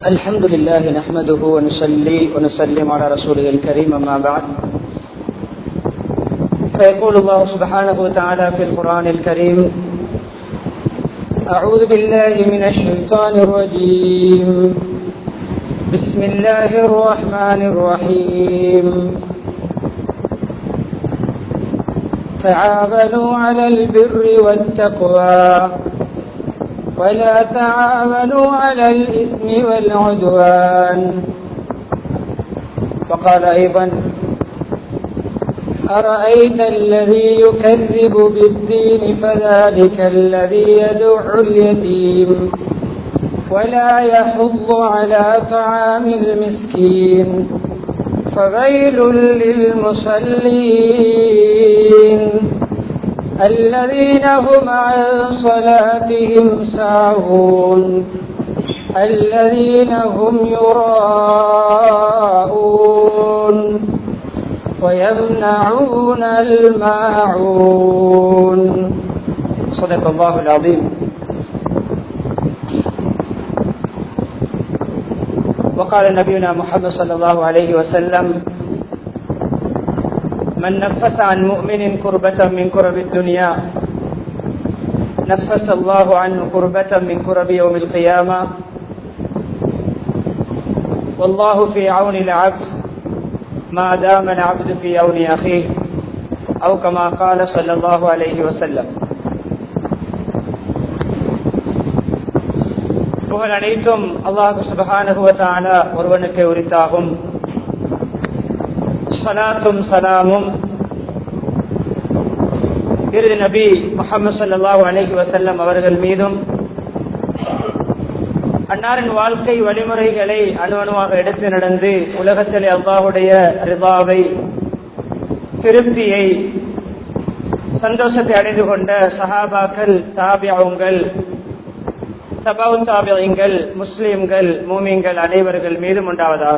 الحمد لله نحمده ونصلي ونسلم على رسوله الكريم أما بعد فيقول الله سبحانه وتعالى في القرآن الكريم أعوذ بالله من الشيطان الرجيم بسم الله الرحمن الرحيم تعاونوا على البر والتقوى ولا تعاونوا على الإثم والعدوان وقال أيضا أرأيت الذي يكذب بالدين فذلك الذي يدع اليتيم ولا يحض على طعام المسكين فويل للمصلين الذين هم عن صلاتهم ساهون الذين هم يراءون ويمنعون الماعون صدق الله العظيم وقال نبينا محمد صلى الله عليه وسلم من نفس عن مؤمن كربة من كرب الدنيا نفس الله عنه كربة من كرب يوم القيامة والله في عون العبد ما دام العبد في عون أخيه أو كما قال صلى الله عليه وسلم புகழ் அனைத்தும் அல்லாஹு சுபகானுகுவத்தான ஒருவனுக்கு உரித்தாகும் சலாத்தும் சலாமும் இறுதி நபி முகமது சல்லாஹூ அலஹி வசல்லம் அவர்கள் மீதும் அன்னாரின் வாழ்க்கை வழிமுறைகளை அணு அணுவாக எடுத்து நடந்து உலகத்திலே அல்லாஹுடைய ரிபாவை திருப்தியை சந்தோஷத்தை அடைந்து கொண்ட சஹாபாக்கள் தாபியாவுங்கள் சபாவு தாபியங்கள் முஸ்லிம்கள் மூமியங்கள் அனைவர்கள் மீதும் உண்டாவதாக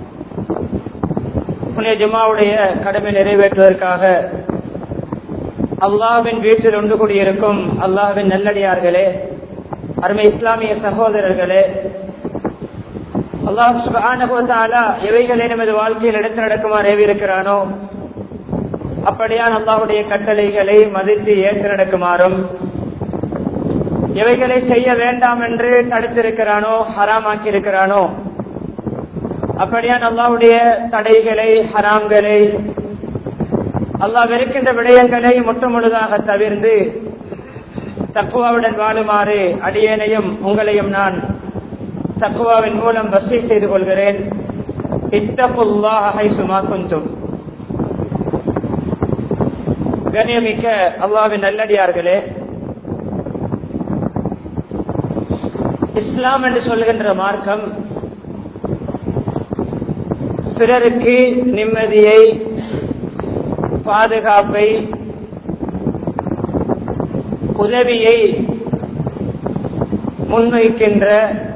புனித ஜுமாவுடைய கடமை நிறைவேற்றுவதற்காக அல்லாவின் வீட்டில் ஒன்று கூடியிருக்கும் அல்லாவின் நல்லடியார்களே அருமை இஸ்லாமிய சகோதரர்களே அல்லாஹ் சுபானுபவத்தாலா எவைகளை நமது வாழ்க்கையில் எடுத்து நடக்குமாறு ஏவிருக்கிறானோ அப்படியான் அல்லாஹுடைய கட்டளைகளை மதித்து ஏற்று நடக்குமாறும் எவைகளை செய்ய வேண்டாம் என்று தடுத்திருக்கிறானோ ஹராமாக்கி இருக்கிறானோ அப்படியான் அல்லாவுடைய தடைகளை ஹராம்களை அல்லாஹ் வெறுக்கின்ற விடயங்களை முற்றுமுழுதாக தவிர்ந்து தக்குவாவுடன் வாழுமாறு அடியேனையும் உங்களையும் நான் தக்குவாவின் மூலம் வசதி செய்து கொள்கிறேன் இத்தப்புல்லாஹை குந்தும் கண்ணியமிக்க அல்லாவின் நல்லடியார்களே இஸ்லாம் என்று சொல்கின்ற மார்க்கம் பிறருக்கு நிம்மதியை பாதுகாப்பை உதவியை முன்வைக்கின்ற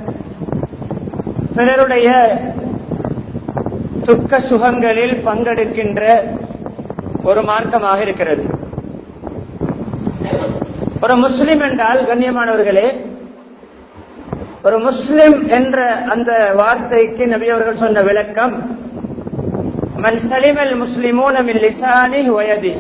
பிறருடைய துக்க சுகங்களில் பங்கெடுக்கின்ற ஒரு மார்க்கமாக இருக்கிறது ஒரு முஸ்லிம் என்றால் கண்ணியமானவர்களே ஒரு முஸ்லிம் என்ற அந்த வார்த்தைக்கு நபியவர்கள் சொன்ன விளக்கம் மன் சலிமல் முஸ்லிமூன மின் லிசானி வயதி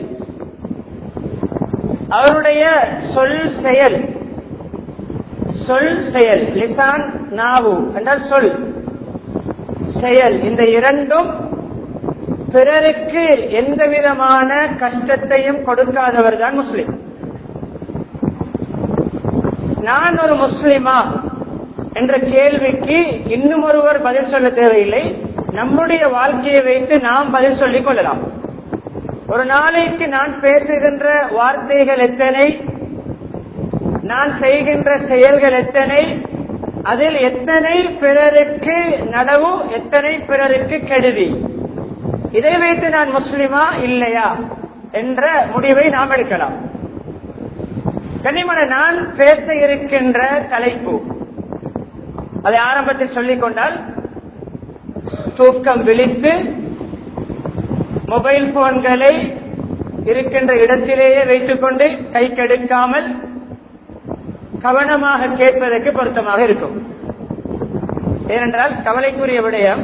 அவருடைய சொல் செயல் சொல் செயல் லிசான் நாவு என்றால் சொல் செயல் இந்த இரண்டும் பிறருக்கு எந்த விதமான கஷ்டத்தையும் கொடுக்காதவர் தான் முஸ்லிம் நான் ஒரு முஸ்லிமா என்ற கேள்விக்கு இன்னும் ஒருவர் பதில் சொல்ல தேவையில்லை நம்முடைய வாழ்க்கையை வைத்து நாம் பதில் சொல்லிக் கொள்ளலாம் ஒரு நாளைக்கு நான் பேசுகின்ற வார்த்தைகள் எத்தனை நான் செய்கின்ற செயல்கள் எத்தனை அதில் எத்தனை பிறருக்கு நனவு எத்தனை பிறருக்கு கெடுதி இதை வைத்து நான் முஸ்லிமா இல்லையா என்ற முடிவை நாம் எடுக்கலாம் கனிமன நான் பேச இருக்கின்ற தலைப்பு அதை ஆரம்பத்தில் சொல்லிக் கொண்டால் தூக்கம் விழித்து மொபைல் போன்களை இருக்கின்ற இடத்திலேயே வைத்துக் கொண்டு கை கெடுக்காமல் கவனமாக கேட்பதற்கு பொருத்தமாக இருக்கும் ஏனென்றால் கவலைக்குரிய விடயம்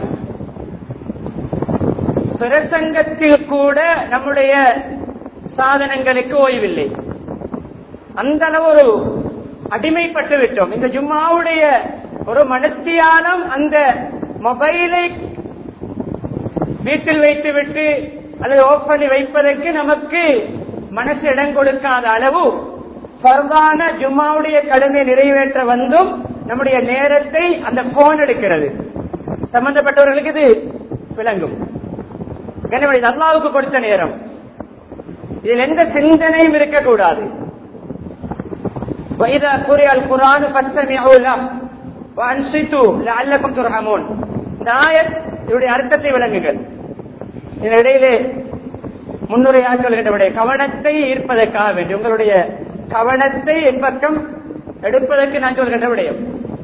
பிரசங்கத்தில் கூட நம்முடைய சாதனங்களுக்கு ஓய்வில்லை அந்த அளவு ஒரு அடிமைப்பட்டு விட்டோம் இந்த ஜும்மாவுடைய ஒரு மனத்தியானம் அந்த மொபைலை வீட்டில் வைத்துவிட்டு அல்லது ஆஃப் பண்ணி வைப்பதற்கு நமக்கு மனசு இடம் கொடுக்காத அளவு பரவான ஜும்மாவுடைய கடமை நிறைவேற்ற வந்தும் நம்முடைய நேரத்தை அந்த போன் எடுக்கிறது சம்பந்தப்பட்டவர்களுக்கு இது விளங்கும் எனவே இது அல்லாவுக்கு கொடுத்த நேரம் இதில் எந்த சிந்தனையும் இருக்கக்கூடாது وإذا قرئ القرآن فاستمعوا له وأنصتوا لعلكم ترحمون இந்த ஆயத் இதனுடைய அர்த்தத்தை விளங்குங்கள் இந்த இடையிலே முன்னுரையாக சொல்கின்றவுடைய கவனத்தை ஈர்ப்பதற்காக வேண்டி உங்களுடைய கவனத்தை என் பக்கம் எடுப்பதற்கு நான் சொல்கின்ற விடயம்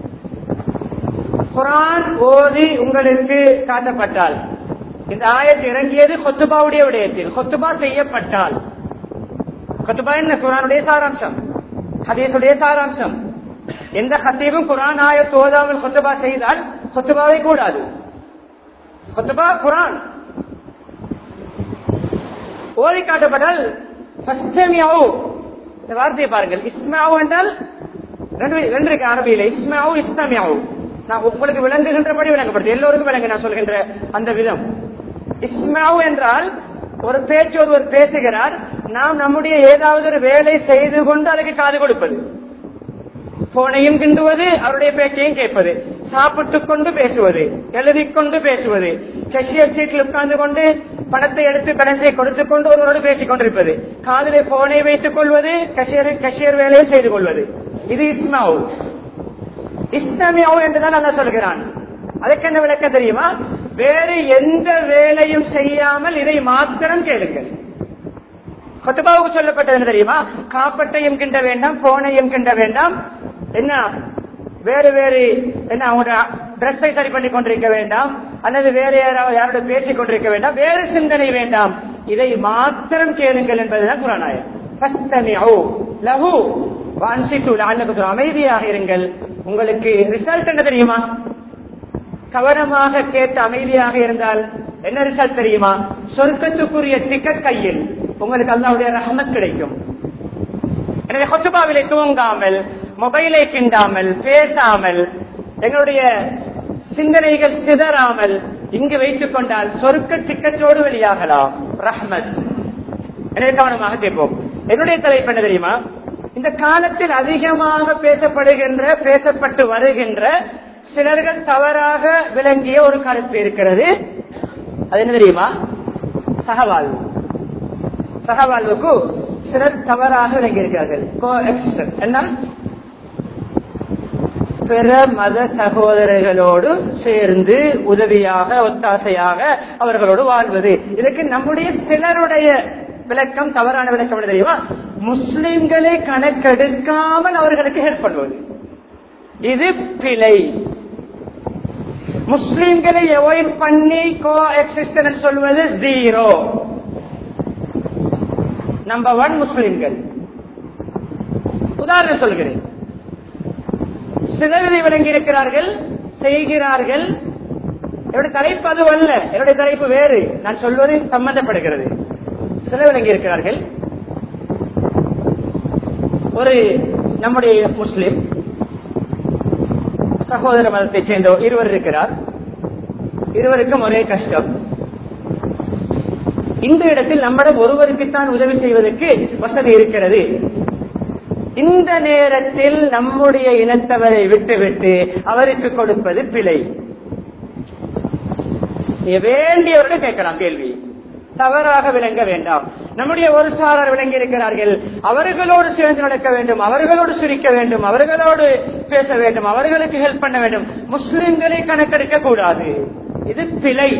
குரான் ஓதி உங்களுக்கு காட்டப்பட்டால் இந்த ஆயத்து இறங்கியது கொத்துபாவுடைய விடயத்தில் கொத்துபா செய்யப்பட்டால் கொத்துபா என்ன குரானுடைய சாராம்சம் ஹதீசுடைய சாராம்சம் எந்த ஹத்தீபும் குரான் ஆயத்து ஓதாமல் கொத்துபா செய்தால் கொத்துபாவை கூடாது கொத்துபா குரான் ஓதி காட்டப்பட்டால் ஃபஸ்டமியாவு இந்த வார்த்தையை பாருங்கள் இஸ்மாவு என்றால் ரெண்டு ரெண்டு இருக்கு அரபியில இஸ்மாவு இஸ்லாமியாவு நான் உங்களுக்கு விளங்குகின்றபடி விளங்கப்படுது எல்லோருக்கும் விளங்க நான் சொல்கின்ற அந்த விதம் இஸ்மாவு என்றால் ஒரு பேச்சு ஒருவர் பேசுகிறார் நாம் நம்முடைய ஏதாவது ஒரு வேலை செய்து கொண்டு அதுக்கு காது கொடுப்பது போனையும் கிண்டுவது அவருடைய பேச்சையும் கேட்பது சாப்பிட்டுக் கொண்டு பேசுவது எழுதி கொண்டு பேசுவது கஷியர் சீட்டில் உட்கார்ந்து கொண்டு பணத்தை எடுத்து கணத்தை கொடுத்துக் கொண்டு ஒருவரோடு பேசிக் கொண்டிருப்பது காதிலே போனை வைத்துக் கொள்வது கஷியர் கஷியர் வேலையை செய்து கொள்வது இது இஸ்மாவு இஸ்லாமியாவு என்றுதான் நல்லா சொல்கிறான் அதுக்கு என்ன விளக்கம் தெரியுமா வேறு எந்த வேலையும் செய்யாமல் இதை மாத்திரம் கேளுங்கள் கொத்துபாவுக்கு சொல்லப்பட்டது என்ன தெரியுமா காப்பட்டையும் கிண்ட வேண்டாம் போனையும் கிண்ட வேண்டாம் என்ன வேறு வேறு என்ன அவங்க டிரெஸ்ஸை சரி பண்ணி கொண்டிருக்க வேண்டாம் அல்லது வேறு யாராவது யாரோட பேசிக் கொண்டிருக்க வேண்டாம் வேறு சிந்தனை வேண்டாம் இதை மாத்திரம் கேளுங்கள் என்பதுதான் குரானாயம் லகு வான்சித்து லால்லகுத்து அமைதியாக இருங்கள் உங்களுக்கு ரிசல்ட் என்ன தெரியுமா கவனமாக கேட்டு அமைதியாக இருந்தால் என்ன ரிசல்ட் தெரியுமா சொர்க்கத்துக்குரிய டிக்கெட் கையில் உங்களுக்கு அல்லாவுடைய ரஹமத் கிடைக்கும் எனவே கொத்துபாவிலை தூங்காமல் மொபைலை கிண்டாமல் பேசாமல் எங்களுடைய சிந்தனைகள் சிதறாமல் இங்கு வைத்துக் கொண்டால் சொர்க்க டிக்கெட்டோடு வெளியாகலாம் ரஹ்மத் எனவே கவனமாக கேட்போம் என்னுடைய தலைப்பு என்ன தெரியுமா இந்த காலத்தில் அதிகமாக பேசப்படுகின்ற பேசப்பட்டு வருகின்ற சிலர்கள் தவறாக விளங்கிய ஒரு கருத்து இருக்கிறது அது என்ன தெரியுமா சகவாழ்வு சகவாழ்வுக்கு சிலர் தவறாக விளங்கியிருக்கிறார்கள் என்ன பிற மத சகோதரர்களோடு சேர்ந்து உதவியாக ஒத்தாசையாக அவர்களோடு வாழ்வது இதுக்கு நம்முடைய சிலருடைய விளக்கம் தவறான விளக்கம் என்ன தெரியுமா முஸ்லிம்களை கணக்கெடுக்காமல் அவர்களுக்கு ஹெல்ப் பண்ணுவது இது பிழை முஸ்லிம்களை அவாய்ட் பண்ணி கோ எக்ஸிஸ்டன் சொல்வது ஜீரோ நம்பர் ஒன் முஸ்லிம்கள் உதாரணம் சொல்கிறேன் சிலர் விளங்கி இருக்கிறார்கள் செய்கிறார்கள் என்னுடைய தலைப்பு அது அல்ல என்னுடைய தலைப்பு வேறு நான் சொல்வது சம்பந்தப்படுகிறது சில விளங்கி இருக்கிறார்கள் ஒரு நம்முடைய முஸ்லிம் சகோதர மதத்தை சேர்ந்த இருவர் இருக்கிறார் இருவருக்கும் ஒரே கஷ்டம் இந்த இடத்தில் நம்மிடம் ஒருவருக்குத்தான் உதவி செய்வதற்கு வசதி இருக்கிறது இந்த நேரத்தில் நம்முடைய இனத்தவரை விட்டுவிட்டு அவருக்கு கொடுப்பது பிழை வேண்டியவர்கள் கேட்கலாம் கேள்வி தவறாக விளங்க வேண்டாம் நம்முடைய ஒரு சாரர் விளங்கி இருக்கிறார்கள் அவர்களோடு சேர்ந்து நடக்க வேண்டும் அவர்களோடு சிரிக்க வேண்டும் அவர்களோடு பேச வேண்டும் அவர்களுக்கு ஹெல்ப் பண்ண வேண்டும் முஸ்லிம்களை கணக்கெடுக்க கூடாது இது பிழை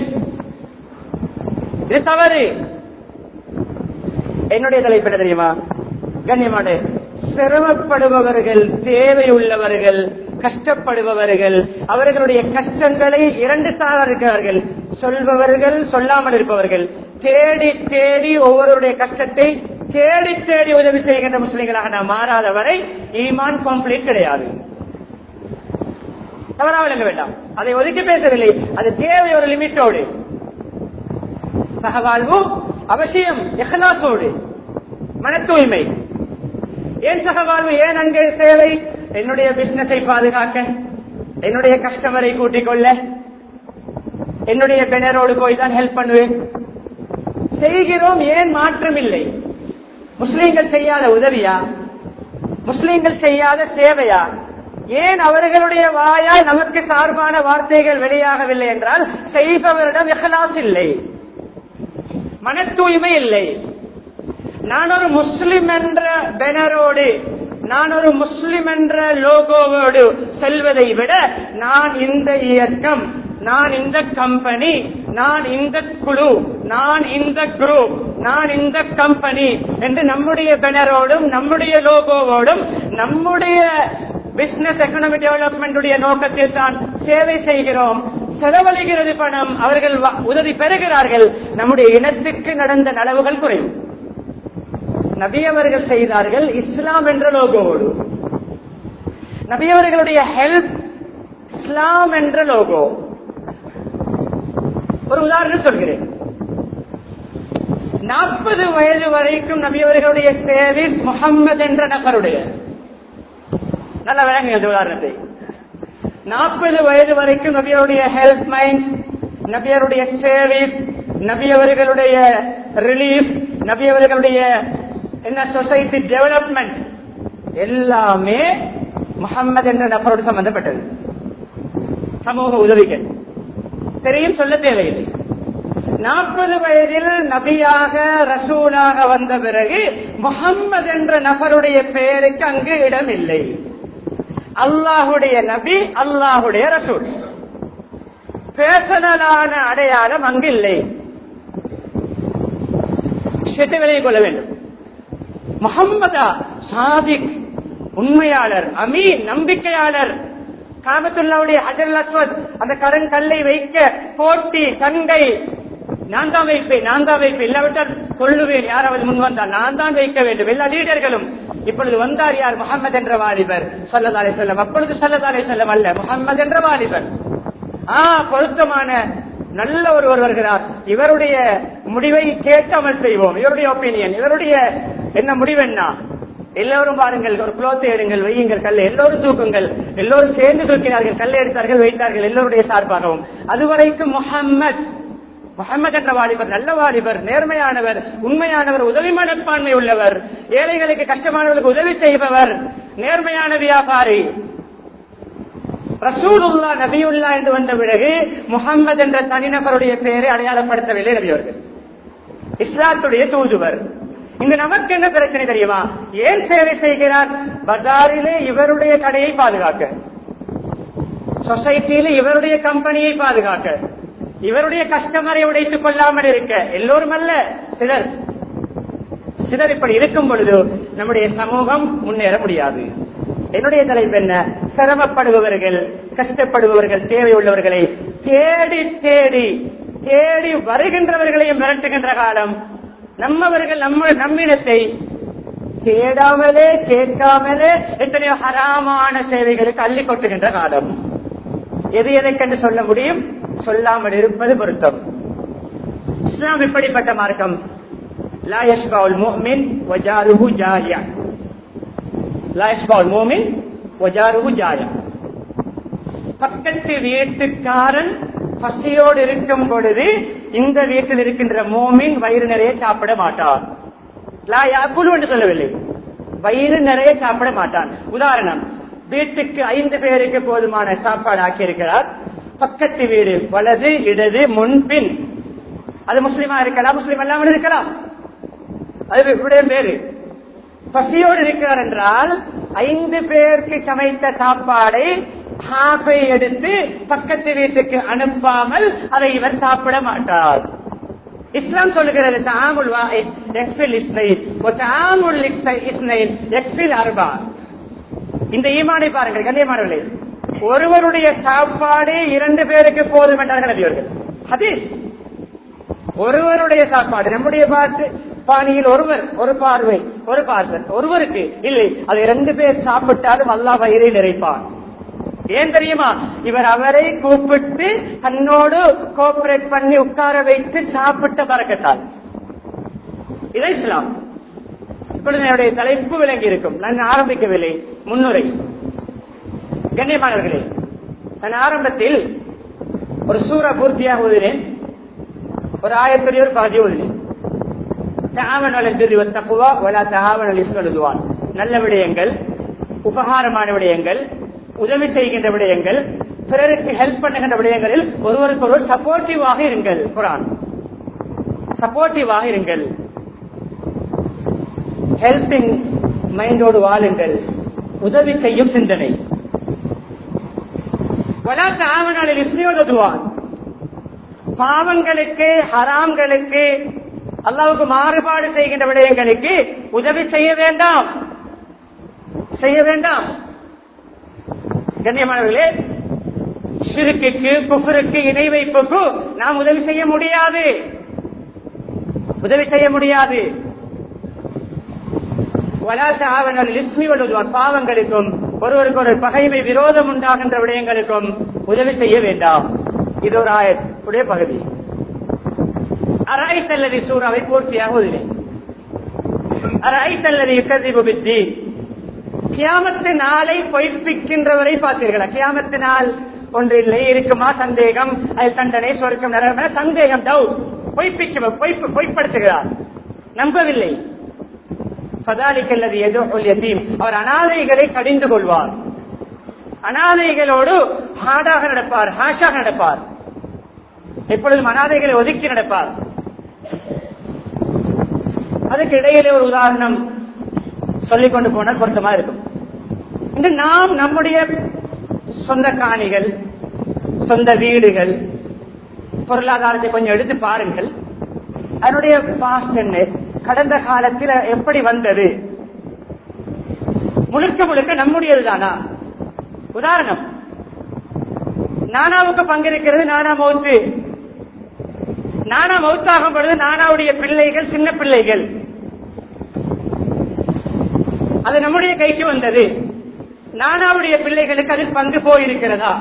இது தவறு என்னுடைய தலைப்பு என்ன தெரியுமா கண்ணியமாடு சிரமப்படுபவர்கள் தேவையுள்ளவர்கள் கஷ்டப்படுபவர்கள் அவர்களுடைய கஷ்டங்களை இரண்டு சாரர் இருக்கிறார்கள் சொல்பவர்கள் சொல்லாமல் இருப்பவர்கள் தேடி தேடி ஒவ்வொருடைய கஷ்டத்தை தேடி தேடி உதவி செய்கின்ற முஸ்லிம்களாக நாம் மாறாத வரை ஈமான் கம்ப்ளீட் கிடையாது தவறா விளங்க வேண்டாம் அதை ஒதுக்கி பேசவில்லை அது தேவை ஒரு லிமிட்டோடு சகவாழ்வு அவசியம் எஹ்லாசோடு மன தூய்மை ஏன் சகவாழ்வு ஏன் அங்கே தேவை என்னுடைய பிசினஸை பாதுகாக்க என்னுடைய கஸ்டமரை கூட்டிக் கொள்ள என்னுடைய பெனரோடு போய் தான் ஹெல்ப் பண்ணுவேன் செய்கிறோம் ஏன் மாற்றம் இல்லை முஸ்லீம்கள் செய்யாத உதவியா முஸ்லீம்கள் செய்யாத சேவையா ஏன் அவர்களுடைய வாயால் நமக்கு சார்பான வார்த்தைகள் வெளியாகவில்லை என்றால் செய்பவரிடம் எஹலாஸ் இல்லை மன தூய்மை இல்லை நான் ஒரு முஸ்லிம் என்ற பெனரோடு நான் ஒரு முஸ்லிம் என்ற லோகோவோடு செல்வதை விட நான் இந்த இயக்கம் நான் இந்த கம்பெனி நான் இந்த குழு நான் இந்த குரூப் நான் இந்த கம்பெனி என்று நம்முடைய பெனரோடும் நம்முடைய லோகோவோடும் நம்முடைய பிசினஸ் எக்கனாமிக் டெவலப்மெண்ட் நோக்கத்தில் தான் சேவை செய்கிறோம் செலவழிகிறது பணம் அவர்கள் வ- உதவி பெறுகிறார்கள் நம்முடைய இனத்துக்கு நடந்த நலவுகள் குறையும் நபியவர்கள் செய்தார்கள் இஸ்லாம் என்ற லோகோவோடு நபியவர்களுடைய ஹெல்ப் இஸ்லாம் என்ற லோகோ ஒரு உதாரணம் சொல்கிறேன் நாற்பது வயது வரைக்கும் நபியவர்களுடைய சேவிஸ் முகம்மது என்ற நபருடைய நல்ல விளங்குங்க இந்த உதாரணத்தை நாற்பது வயது வரைக்கும் நபியருடைய ஹெல்த் மைண்ட் நபியருடைய சேவிஸ் நபியவர்களுடைய ரிலீஃப் நபியவர்களுடைய என்ன சொசைட்டி டெவலப்மெண்ட் எல்லாமே முகம்மது என்ற நபரோடு சம்பந்தப்பட்டது சமூக உதவிகள் தெரியும் சொல்ல தேவையில்லை நாற்பது வயதில் நபியாக ரசூலாக வந்த பிறகு முகம்மது என்ற நபருடைய பெயருக்கு அங்கு இடம் இல்லை அல்லாஹுடைய நபி அல்லாஹுடைய ரசூல் பேசனலான அடையாளம் அங்கு இல்லை விஷயத்தை விலகிக் கொள்ள வேண்டும் முகம்மதா சாதிக் உண்மையாளர் அமீன் நம்பிக்கையாளர் காபத்துல்லாவுடைய ஹஜர் அஸ்வத் அந்த கரண் கல்லை வைக்க போட்டி சங்கை நான் தான் வைப்பேன் நான் தான் வைப்பேன் இல்லாவிட்டால் கொள்ளுவேன் யாராவது முன் வந்தால் நான் தான் வைக்க வேண்டும் எல்லா லீடர்களும் இப்பொழுது வந்தார் யார் முகமது என்ற வாலிபர் சல்லதாலே செல்லம் அப்பொழுது சல்லதாலே செல்லம் அல்ல முகமது என்ற வாலிபர் ஆ பொருத்தமான நல்ல ஒருவர் வருகிறார் இவருடைய முடிவை கேட்டு அமல் செய்வோம் இவருடைய ஒப்பீனியன் இவருடைய என்ன முடிவு என்ன எல்லோரும் பாருங்கள் ஒரு குளோத்தை எடுங்கள் வையுங்கள் கல்லை எல்லோரும் தூக்குங்கள் எல்லோரும் சேர்ந்து தூக்கினார்கள் கல்லை எடுத்தார்கள் வைத்தார்கள் எல்லோருடைய சார்பாகவும் அதுவரைக்கும் முகம்மது முகமது என்ற வாலிபர் நல்ல வாலிபர் நேர்மையானவர் உண்மையானவர் உதவி மனப்பான்மை உள்ளவர் ஏழைகளுக்கு கஷ்டமானவர்களுக்கு உதவி செய்பவர் நேர்மையான வியாபாரி ரசூலுல்லா நபியுல்லா என்று வந்த பிறகு முகம்மது என்ற தனிநபருடைய பெயரை அடையாளப்படுத்தவில்லை நபி அவர்கள் இஸ்லாத்துடைய தூதுவர் இங்கு நமக்கு என்ன பிரச்சனை தெரியுமா ஏன் சேவை செய்கிறார் பஜாரிலே இவருடைய கடையை பாதுகாக்க சொசைட்டியில இவருடைய கம்பெனியை பாதுகாக்க இவருடைய கஸ்டமரை உடைத்துக் கொள்ளாமல் இருக்க எல்லோரும் அல்ல சிலர் சிலர் இப்படி இருக்கும் பொழுது நம்முடைய சமூகம் முன்னேற முடியாது என்னுடைய தலைப்பு என்ன சிரமப்படுபவர்கள் கஷ்டப்படுபவர்கள் தேவை உள்ளவர்களை தேடி தேடி தேடி வருகின்றவர்களையும் மிரட்டுகின்ற காலம் நம்மவர்கள் நம்ம நம்மிடத்தை தேடாமலே கேட்காமலே எத்தனையோ ஹராமான சேவைகளுக்கு அள்ளி கொட்டுகின்ற காலம் எது எதை கண்டு சொல்ல முடியும் சொல்லாமல் இருப்பது பொருத்தம் இஸ்லாம் இப்படிப்பட்ட மார்க்கம் லா யஷ்பாவுல் முஃமின் வஜாருஹு ஜாரியா லா யஷ்பாவுல் முஃமின் வஜாருஹு ஜாரியா பக்கத்து வீட்டுக்காரன் பசியோடு இருக்கும் பொழுது இந்த வீட்டில் இருக்கின்ற மோமின் வயிறு நிறைய சாப்பிட மாட்டான் லா யாக்குலு என்று சொல்லவில்லை வயிறு நிறைய சாப்பிட மாட்டான் உதாரணம் வீட்டுக்கு ஐந்து பேருக்கு போதுமான சாப்பாடு ஆக்கியிருக்கிறார் பக்கத்து வீடு வலது இடது முன்பின் அது முஸ்லிமா இருக்கலாம் முஸ்லிம் அல்லாமல் இருக்கலாம் அது இவருடைய பேரு பசியோடு இருக்கிறார் என்றால் ஐந்து பேருக்கு சமைத்த சாப்பாடை ஹாஃபை எடுத்து பக்கத்து வீட்டுக்கு அனுப்பாமல் அதை இவர் சாப்பிட மாட்டார் இஸ்லாம் சொல்லுகிறது தாமுல் வாஹித் எக்ஸில் இஸ்னைல் தாமுல் இஸ்னைல் எக்ஸில் அர்பா இந்த ஈமானை பாருங்கள் கண்ணியமானவர்களே ஒருவருடைய சாப்பாடு இரண்டு பேருக்கு போதும் என்றார்கள் நபியவர்கள் ஹதீஸ் ஒருவருடைய சாப்பாடு நம்முடைய பார்த்து பாணியில் ஒருவர் ஒரு பார்வை ஒரு பார்வை ஒருவருக்கு இல்லை அதை ரெண்டு பேர் சாப்பிட்டாலும் அல்லா வயிறை நிறைப்பான் ஏன் தெரியுமா இவர் அவரை கூப்பிட்டு தன்னோடு கோஆபரேட் பண்ணி உட்கார வைத்து சாப்பிட்ட பறக்கத்தால் இதை இஸ்லாம் இப்பொழுது என்னுடைய தலைப்பு விளங்கி இருக்கும் நான் ஆரம்பிக்கவில்லை முன்னுரை கண்ணியமானவர்களே நான் ஆரம்பத்தில் ஒரு சூறா பூர்த்தியாக ஓதினேன் ஒரு ஆயத்துடைய ஒரு பகுதி ஓதினேன் தாவனல் தக்குவா வலா தாவனல் இஸ்வலுதுவான் நல்ல விடயங்கள் உபகாரமான விடயங்கள் உதவி செய்கின்ற விடயங்கள் பிறருக்கு ஹெல்ப் பண்ணுகின்ற விடயங்களில் ஒருவருக்கு ஒருவர் சப்போர்ட்டிவாக இருங்கள் குரான் சப்போர்ட்டிவாக இருங்கள் ஹெல்பிங் மைண்டோடு வாழுங்கள் உதவி செய்யும் சிந்தனை வலாத்த ஆவணாளில் இஸ்மியோதுவான் பாவங்களுக்கு ஹராம்களுக்கு அல்லாவுக்கு மாறுபாடு செய்கின்ற விடயங்களுக்கு உதவி செய்ய வேண்டாம் செய்ய வேண்டாம் கண்ணியமானவர்களே சிறுக்குக்கு குஃபருக்கு இணை வைப்புக்கு நாம் உதவி செய்ய முடியாது உதவி செய்ய முடியாது வலாச ஆவணர் லிஸ்மி வலுதுவார் பாவங்களுக்கும் ஒருவருக்கு ஒரு பகைமை விரோதம் உண்டாகின்ற விடயங்களுக்கும் உதவி செய்ய வேண்டாம் இது ஒரு ஆயத்துடைய பகுதி அராய்த்தல்லதி சூறாவை பூர்த்தியாக உதவி அராய்த்தல்லதி யுக்கதிபு பித்தி கியாமத்து நாளை பொய்ப்பிக்கின்றவரை பார்த்தீர்களா கியாமத்து நாள் ஒன்றில்லை இருக்குமா சந்தேகம் அது தண்டனை சொர்க்கம் நரகம் என சந்தேகம் டவுட் பொய்ப்பிக்க பொய்ப்பு பொய்ப்படுத்துகிறார் நம்பவில்லை பதாலிக்கல்லது எதோ எத்தீம் அவர் அனாதைகளை கடிந்து கொள்வார் அனாதைகளோடு ஹார்டாக நடப்பார் ஹாஷாக நடப்பார் எப்பொழுதும் அனாதைகளை ஒதுக்கி நடப்பார் அதுக்கு இடையிலே ஒரு உதாரணம் சொல்லிக் கொண்டு போனால் பொருத்தமா இருக்கும் இன்று நாம் நம்முடைய சொந்த காணிகள் சொந்த வீடுகள் பொருளாதாரத்தை கொஞ்சம் எடுத்து பாருங்கள் அதனுடைய பாஸ்ட் என்ன கடந்த காலத்தில் எப்படி வந்தது முழுக்க முழுக்க நம்முடையது தானா உதாரணம் நானாவுக்கு பங்கிருக்கிறது நானா மௌத்து நானா மௌத்தாகும் பொழுது நானாவுடைய பிள்ளைகள் சின்ன பிள்ளைகள் அது நம்முடைய கைக்கு வந்தது நானாவுடைய பிள்ளைகளுக்கு அதில் பங்கு போயிருக்கிறதா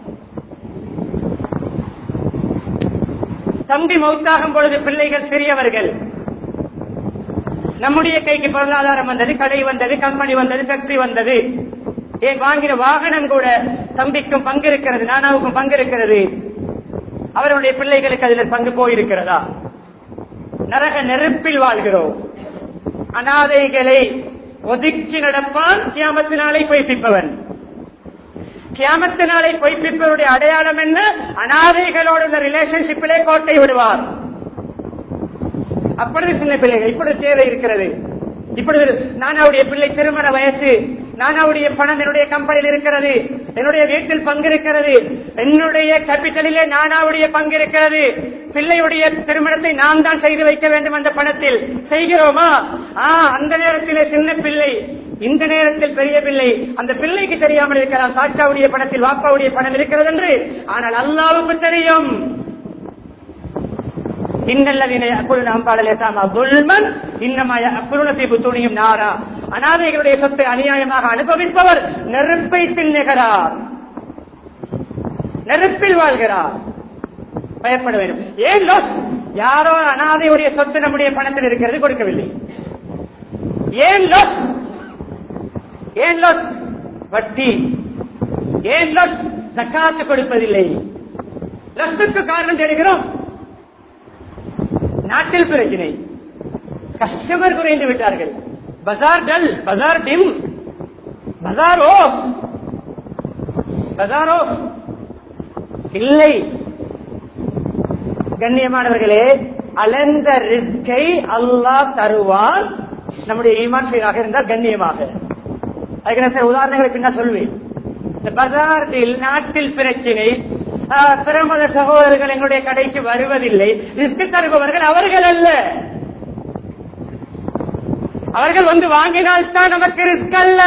தம்பி மௌத்தாகும் பொழுது பிள்ளைகள் சிறியவர்கள் நம்முடைய கைக்கு பொருளாதாரம் வந்தது கடை வந்தது கம்பெனி வந்தது ஃபேக்டரி வந்தது ஏன் வாங்கின வாகனம் கூட தம்பிக்கும் பங்கு இருக்கிறது நானாவுக்கும் பங்கு இருக்கிறது அவருடைய பிள்ளைகளுக்கு அதில் பங்கு போயிருக்கிறதா நரக நெருப்பில் வாழ்கிறோம் அனாதைகளை ஒதுக்கி நடப்பான் கியாமத்து நாளை பொய்ப்பிப்பவன் கியாமத்து நாளை பொய்ப்பிப்பவருடைய அடையாளம் என்ன அனாதைகளோடு இந்த ரிலேஷன்ஷிப்பிலே கோட்டை விடுவார் அப்பொழுது சின்ன பிள்ளைகள் இப்பொழுது தேவை இருக்கிறது இப்பொழுது நானாவுடைய பிள்ளை திருமண வயசு நானாவுடைய பணம் என்னுடைய கம்பெனியில் இருக்கிறது என்னுடைய வீட்டில் பங்கு இருக்கிறது என்னுடைய கேபிட்டலிலே நானாவுடைய பங்கு இருக்கிறது பிள்ளையுடைய திருமணத்தை நாம் தான் செய்து வைக்க வேண்டும் அந்த பணத்தில் செய்கிறோமா ஆ அந்த நேரத்திலே சின்ன பிள்ளை இந்த நேரத்தில் பெரிய பிள்ளை அந்த பிள்ளைக்கு தெரியாமல் இருக்கலாம் சாச்சாவுடைய பணத்தில் வாப்பாவுடைய பணம் இருக்கிறது என்று ஆனால் அல்லாவுக்கு தெரியும் அனாதைகளுடைய சொத்தை அநியாயமாக அனுபவிப்பவர் நெருப்பை தின்னுகிறார் நெருப்பில் வாழ்கிறார் பயப்பட வேண்டும் ஏன் லோஸ் யாரோ அனாதையுடைய சொத்து நம்முடைய பணத்தில் இருக்கிறது கொடுக்கவில்லை ஏன் லோஸ் ஏன் லோஸ் வட்டி ஏன் லோஸ் சக்காத்து கொடுப்பதில்லை லஸ்துக்கு காரணம் தேடுகிறோம் நாட்டில் பிரச்சனை கஸ்டமர் குறைந்து விட்டார்கள் பஜார் டல் பஜார் டிம் பஜாரோ பஜாரோ இல்லை கண்ணியமானவர்களே அலந்த ரிஸ்கை அல்லாஹ் தருவான் நம்முடைய ஈமான் சீராக இருந்தால் கண்ணியமாக அதுக்கு நான் சில உதாரணங்களை பின்னால் சொல்வேன் இந்த பஜாரில் நாட்டில் பிரச்சனை பிரமத சகோதரர்கள் எங்களுடைய கடைக்கு வருவதில்லை ரிஸ்க் தருபவர்கள் அவர்கள் அல்ல அவர்கள் வந்து வாங்கினால் தான் நமக்கு ரிஸ்க் அல்ல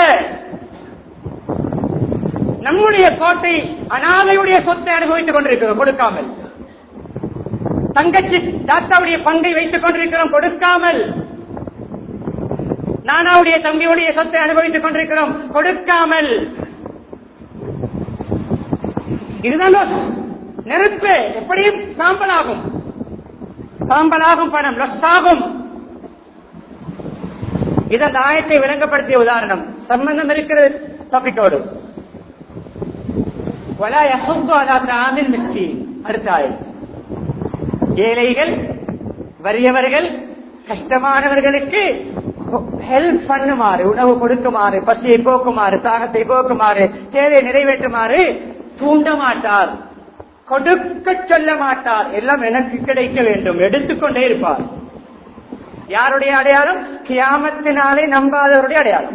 நம்முடைய கோட்டை அனாதையுடைய சொத்தை அனுபவித்துக் கொண்டிருக்கிறோம் கொடுக்காமல் தங்கச்சி தாத்தாவுடைய பங்கை வைத்துக் கொண்டிருக்கிறோம் கொடுக்காமல் நானாவுடைய தம்பியுடைய சொத்தை அனுபவித்துக் கொண்டிருக்கிறோம் கொடுக்காமல் இதுதான் loss. நெருப்பு எப்படியும் சாம்பலாகும் சாம்பலாகும் பணம் லொஸ் ஆகும் இது அந்த ஆயத்தை விளங்கப்படுத்திய உதாரணம் சம்பந்தம் இருக்கிறது டாபிக்கோடு ولا يحض على طعام المسكين அடுத்த ஆயம் ஏழைகள் வறியவர்கள் கஷ்டமானவர்களுக்கு ஹெல்ப் பண்ணுமாறு உணவு கொடுக்குமாறு பசியை போக்குமாறு தாகத்தை போக்குமாறு தேவை நிறைவேற்றுமாறு தூண்ட மாட்டார் கொடுக்க சொல்ல மாட்டார் எல்லாம் எனக்கு கிடைக்க வேண்டும் எடுத்துக்கொண்டே இருப்பார் யாருடைய அடையாளம் கியாமத்தினாலே நம்பாதவருடைய அடையாளம்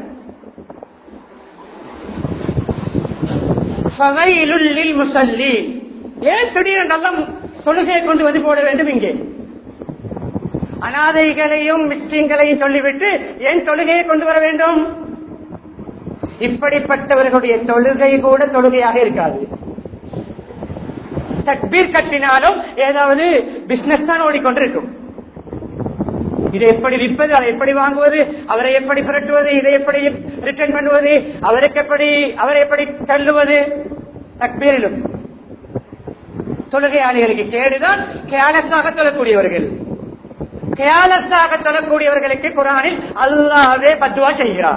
ஃபவைலுல்லில் முசல்லி ஏன் திடீரென்றெல்லாம் தொழுகையை கொண்டு வந்து போட வேண்டும் இங்கே அனாதைகளையும் மிஸ்டிங்களையும் சொல்லிவிட்டு ஏன் தொழுகையை கொண்டு வர வேண்டும் இப்படிப்பட்டவர்களுடைய தொழுகை கூட தொழுகையாக இருக்காது தக்பீர் கட்டினாலும் ஏதாவது பிசினஸ் தான் ஓடிக்கொண்டிருக்கும் இதை எப்படி விற்பது அதை எப்படி வாங்குவது அவரை எப்படி புரட்டுவது இதை எப்படி ரிட்டர்ன் பண்ணுவது அவருக்கு எப்படி அவரை எப்படி தள்ளுவது தக்பீரிலும் தொழுகையாளிகளுக்கு கேடுதான் கேலஸாக தொழக்கூடியவர்கள் கேலஸாக தொழக்கூடியவர்களுக்கு குரானில் அல்லாவே பத்துவா செய்கிறார்